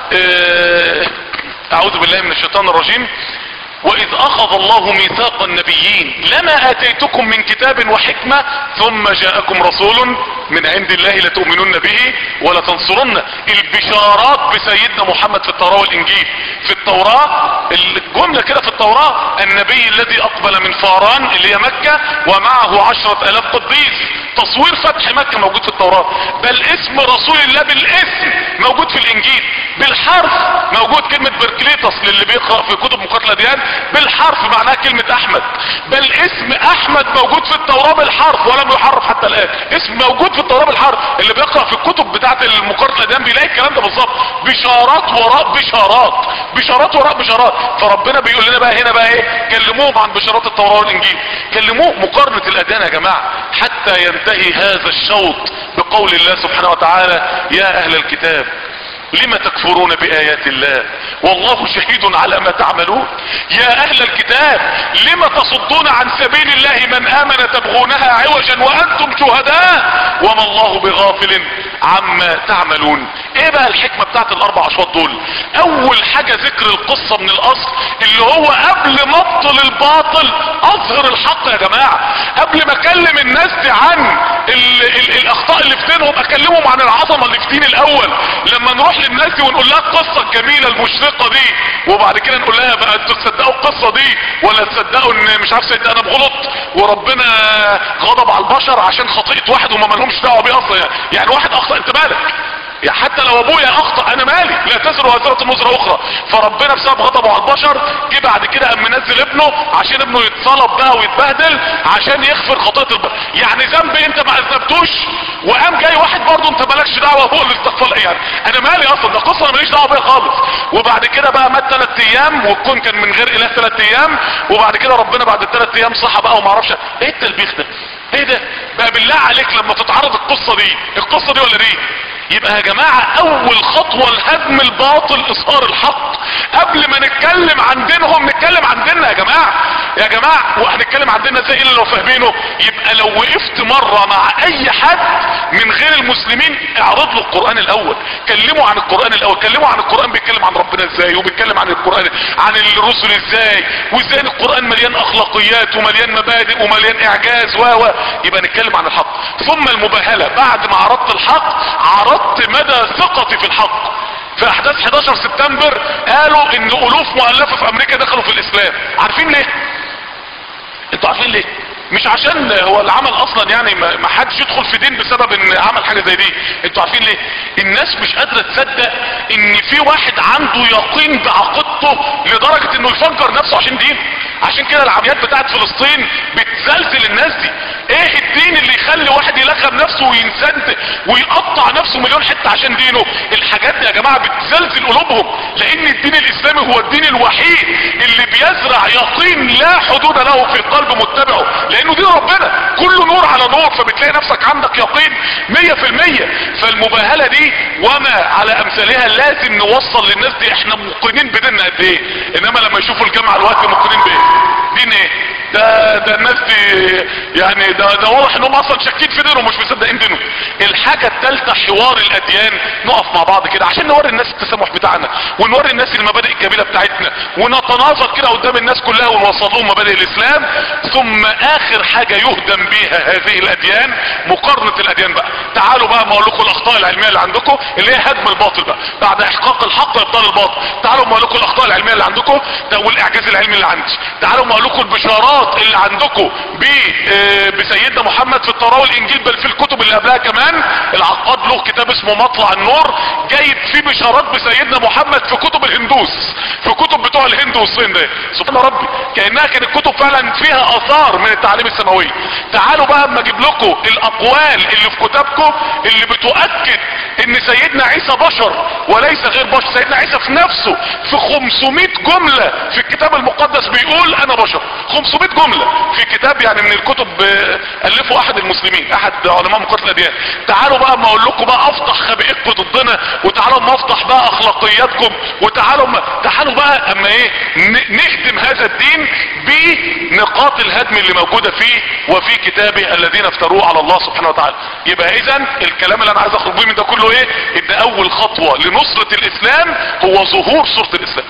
اعوذ بالله من الشيطان الرجيم واذ اخذ الله ميثاق النبيين لما اتيتكم من كتاب وحكمة ثم جاءكم رسول من عند الله لتؤمنون به ولا تنصرن البشارات بسيدنا محمد في التوراة والانجيل في التوراة الجملة كده في التوراة النبي الذي اقبل من فاران اللي هي مكة ومعه عشرة الاف قديس تصوير فتح مكة موجود في التوراة بل اسم رسول الله بالاسم موجود في الانجيل بالحرف موجود كلمة بركليتس للي بيقرأ في كتب مقاتلة ديان بالحرف معناها كلمة احمد بل اسم احمد موجود في التوراة بالحرف ولم يحرف حتى الان اسم موجود في التوراة بالحرف اللي بيقرأ في الكتب بتاعت المقاتلة الاديان بيلاقي الكلام ده بالظبط بشارات وراء بشارات بشارات وراء بشارات فربنا بيقول لنا بقى هنا بقى ايه كلموهم عن بشارات التوراة والانجيل كلموه مقارنة الاديان يا جماعة حتى ينتهي هذا الشوط بقول الله سبحانه وتعالى يا اهل الكتاب لم تكفرون بآيات الله والله شهيد على ما تعملون يا اهل الكتاب لم تصدون عن سبيل الله من امن تبغونها عوجا وانتم شهداء وما الله بغافل عما تعملون ايه بقى الحكمة بتاعت الاربع اشواط دول اول حاجة ذكر القصة من الاصل اللي هو قبل ما ابطل الباطل اظهر الحق يا جماعة قبل ما اكلم الناس دي عن ال ال الاخطاء اللي في دينهم اكلمهم عن العظمة اللي في دين الاول لما نروح للناس دي ونقول لها القصة الجميلة المشرقة دي وبعد كده نقول لها بقى انتوا تصدقوا القصة دي ولا تصدقوا ان مش عارف سيدنا انا بغلط وربنا غضب على البشر عشان خطيئة واحد وما مالهمش دعوة بيه اصلا يعني واحد اخطأ انت مالك يعني حتى لو ابويا اخطا انا مالي لا تزر وازرة وزر اخرى فربنا بسبب غضبه على البشر جه بعد كده قام منزل ابنه عشان ابنه يتصلب بقى ويتبهدل عشان يغفر خطيئة البشر يعني ذنب انت ما اذنبتوش وقام جاي واحد برضه انت مالكش دعوه فوق الاستغفار يعني انا مالي اصلا ده قصه انا ماليش دعوه بيها خالص وبعد كده بقى مات ثلاث ايام والكون كان من غير اله ثلاث ايام وبعد كده ربنا بعد الثلاث ايام صحى بقى وما اعرفش ايه التلبيخ ده ايه ده بقى بالله عليك لما تتعرض القصه دي القصه دي ولا دي يبقى يا جماعة اول خطوة لهدم الباطل اظهار الحق قبل ما نتكلم عن دينهم نتكلم عن ديننا يا جماعة يا جماعة وهنتكلم عن ديننا ازاي الا لو فاهمينه يبقى لو وقفت مرة مع اي حد من غير المسلمين اعرض له القرآن الاول كلموا عن القرآن الاول كلموا عن القرآن بيتكلم عن ربنا ازاي وبيتكلم عن القرآن عن الرسل ازاي وازاي القرآن مليان اخلاقيات ومليان مبادئ ومليان اعجاز و و يبقى نتكلم عن الحق ثم المباهلة بعد ما عرضت الحق عرضت مدى ثقتي في الحق في احداث 11 سبتمبر قالوا ان الوف مؤلفة في امريكا دخلوا في الاسلام عارفين ليه انتوا عارفين ليه مش عشان هو العمل اصلا يعني ما ما حدش يدخل في دين بسبب ان عمل حاجة زي دي انتوا عارفين ليه الناس مش قادرة تصدق ان في واحد عنده يقين بعقيدته لدرجة انه يفجر نفسه عشان دين عشان كده العمليات بتاعت فلسطين بتزلزل الناس دي ايه الدين اللي يخلي واحد يلغم نفسه وينسد ويقطع نفسه مليون حتة عشان دينه الحاجات دي يا جماعة بتزلزل قلوبهم لان الدين الاسلامي هو الدين الوحيد اللي بيزرع يقين لا حدود له في قلب متبعه لانه دين ربنا كله نور على نور فبتلاقي نفسك عندك يقين مية في المية فالمباهلة دي وما على امثالها لازم نوصل للناس دي احنا موقنين بديننا قد ايه انما لما يشوفوا الجامعة الوقت موقنين بايه دين ايه ده ده الناس دي يعني ده ده واضح انهم اصلا شاكين في دينهم مش مصدقين دينهم الحاجه الثالثه حوار الاديان نقف مع بعض كده عشان نوري الناس التسامح بتاعنا ونوري الناس المبادئ الجميله بتاعتنا ونتناظر كده قدام الناس كلها ونوصل لهم مبادئ الاسلام ثم اخر حاجه يهدم بيها هذه الاديان مقارنه الاديان بقى تعالوا بقى ما اقول لكم الاخطاء العلميه اللي عندكم اللي هي هدم الباطل بقى بعد احقاق الحق ابطال الباطل تعالوا ما اقول لكم الاخطاء العلميه اللي عندكم ده والاعجاز العلمي اللي عندي تعالوا ما اقول لكم البشارات اللي عندكم ب آه، بسيدنا محمد في التوراة والانجيل بل في الكتب اللي قبلها كمان العقاد له كتاب اسمه مطلع النور جايب فيه بشارات بسيدنا محمد في كتب الهندوس في كتب بتوع الهند والصين ده سبحان ربي كانها كانت كتب فعلا فيها اثار من التعليم السماوي تعالوا بقى اما اجيب لكم الاقوال اللي في كتابكم اللي بتؤكد ان سيدنا عيسى بشر وليس غير بشر سيدنا عيسى في نفسه في 500 جملة في الكتاب المقدس بيقول انا بشر 500 جملة في كتاب يعني من الكتب آه، الفه احد المسلمين احد علماء مقاتل الاديان تعالوا بقى ما اقول لكم بقى افضح خبائثكم ضدنا وتعالوا ما افضح بقى اخلاقياتكم وتعالوا ما تعالوا بقى اما ايه ن- نهدم هذا الدين بنقاط الهدم اللي موجودة فيه وفي كتابه الذين افتروه على الله سبحانه وتعالى يبقى اذا الكلام اللي انا عايز اخرج بيه من ده كله ايه ان اول خطوة لنصرة الاسلام هو ظهور صورة الاسلام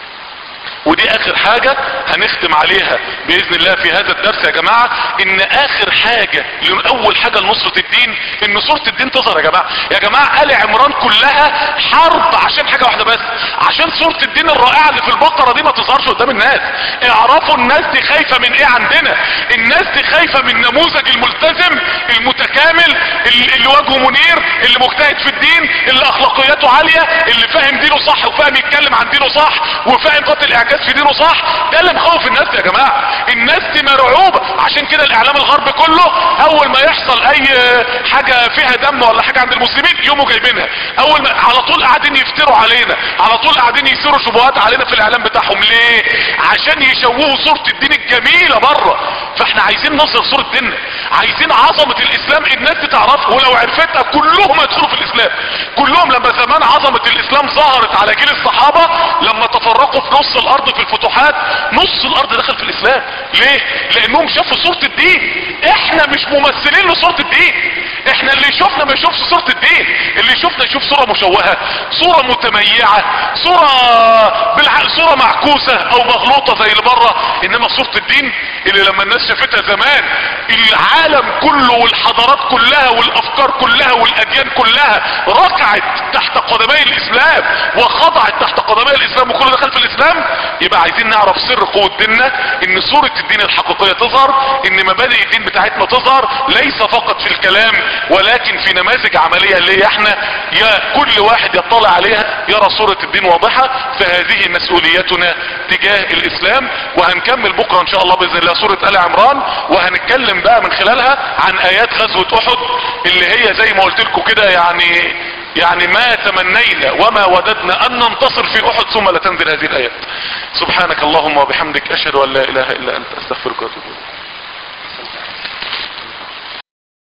ودي اخر حاجة هنختم عليها باذن الله في هذا الدرس يا جماعة ان اخر حاجة اول حاجة لنصرة الدين ان صورة الدين تظهر يا جماعة يا جماعة ال عمران كلها حرب عشان حاجة واحدة بس عشان صورة الدين الرائعة اللي في البقرة دي ما تظهرش قدام الناس اعرفوا الناس دي خايفة من ايه عندنا الناس دي خايفة من نموذج الملتزم المتكامل اللي اللي وجهه منير اللي مجتهد في الدين اللي اخلاقياته عالية اللي فاهم دينه صح وفاهم يتكلم عن دينه صح وفاهم قتل الاعجاز في دينه صح ده اللي مخوف الناس دي يا جماعة الناس دي مرعوبة عشان كده الاعلام الغربي كله اول ما يحصل اي حاجة فيها دم ولا حاجة عند المسلمين يوموا جايبينها اول ما على طول قاعدين يفتروا علينا على طول قاعدين يثيروا شبهات علينا في الاعلام بتاعهم ليه عشان يشوهوا صورة الدين الجميلة بره فاحنا عايزين نظهر صورة ديننا عايزين عظمة الاسلام الناس دي تعرفها ولو عرفتها كلهم هيدخلوا في الاسلام كلهم لما زمان عظمة الاسلام ظهرت على جيل الصحابة لما تفرقوا في نص الارض في الفتوحات نص الارض دخل في الاسلام ليه لانهم شافوا صورة الدين احنا مش ممثلين لصورة الدين احنا اللي يشوفنا ما يشوفش صورة الدين اللي يشوفنا يشوف صورة مشوهة صورة متميعة صورة بالع... صورة معكوسة او مغلوطة زي اللي بره انما صورة الدين اللي لما الناس شافتها زمان العالم كله والحضارات كلها والافكار كلها والاديان كلها ركعت تحت قدمي الاسلام وخضعت تحت قدمي الاسلام وكله دخل في الاسلام يبقى عايزين نعرف سر قوة ديننا ان صورة الدين الحقيقية تظهر ان مبادئ الدين بتاعتنا تظهر ليس فقط في الكلام ولكن في نماذج عملية اللي هي احنا يا كل واحد يطلع عليها يرى صورة الدين واضحة فهذه مسؤوليتنا تجاه الاسلام وهنكمل بكرة ان شاء الله باذن الله سورة ال عمران وهنتكلم بقى من خلالها عن ايات غزوة احد اللي هي زي ما قلت لكم كده يعني يعني ما تمنينا وما وددنا ان ننتصر في احد ثم لا تنزل هذه الايات سبحانك اللهم وبحمدك اشهد ان لا اله الا انت استغفرك واتوب اليك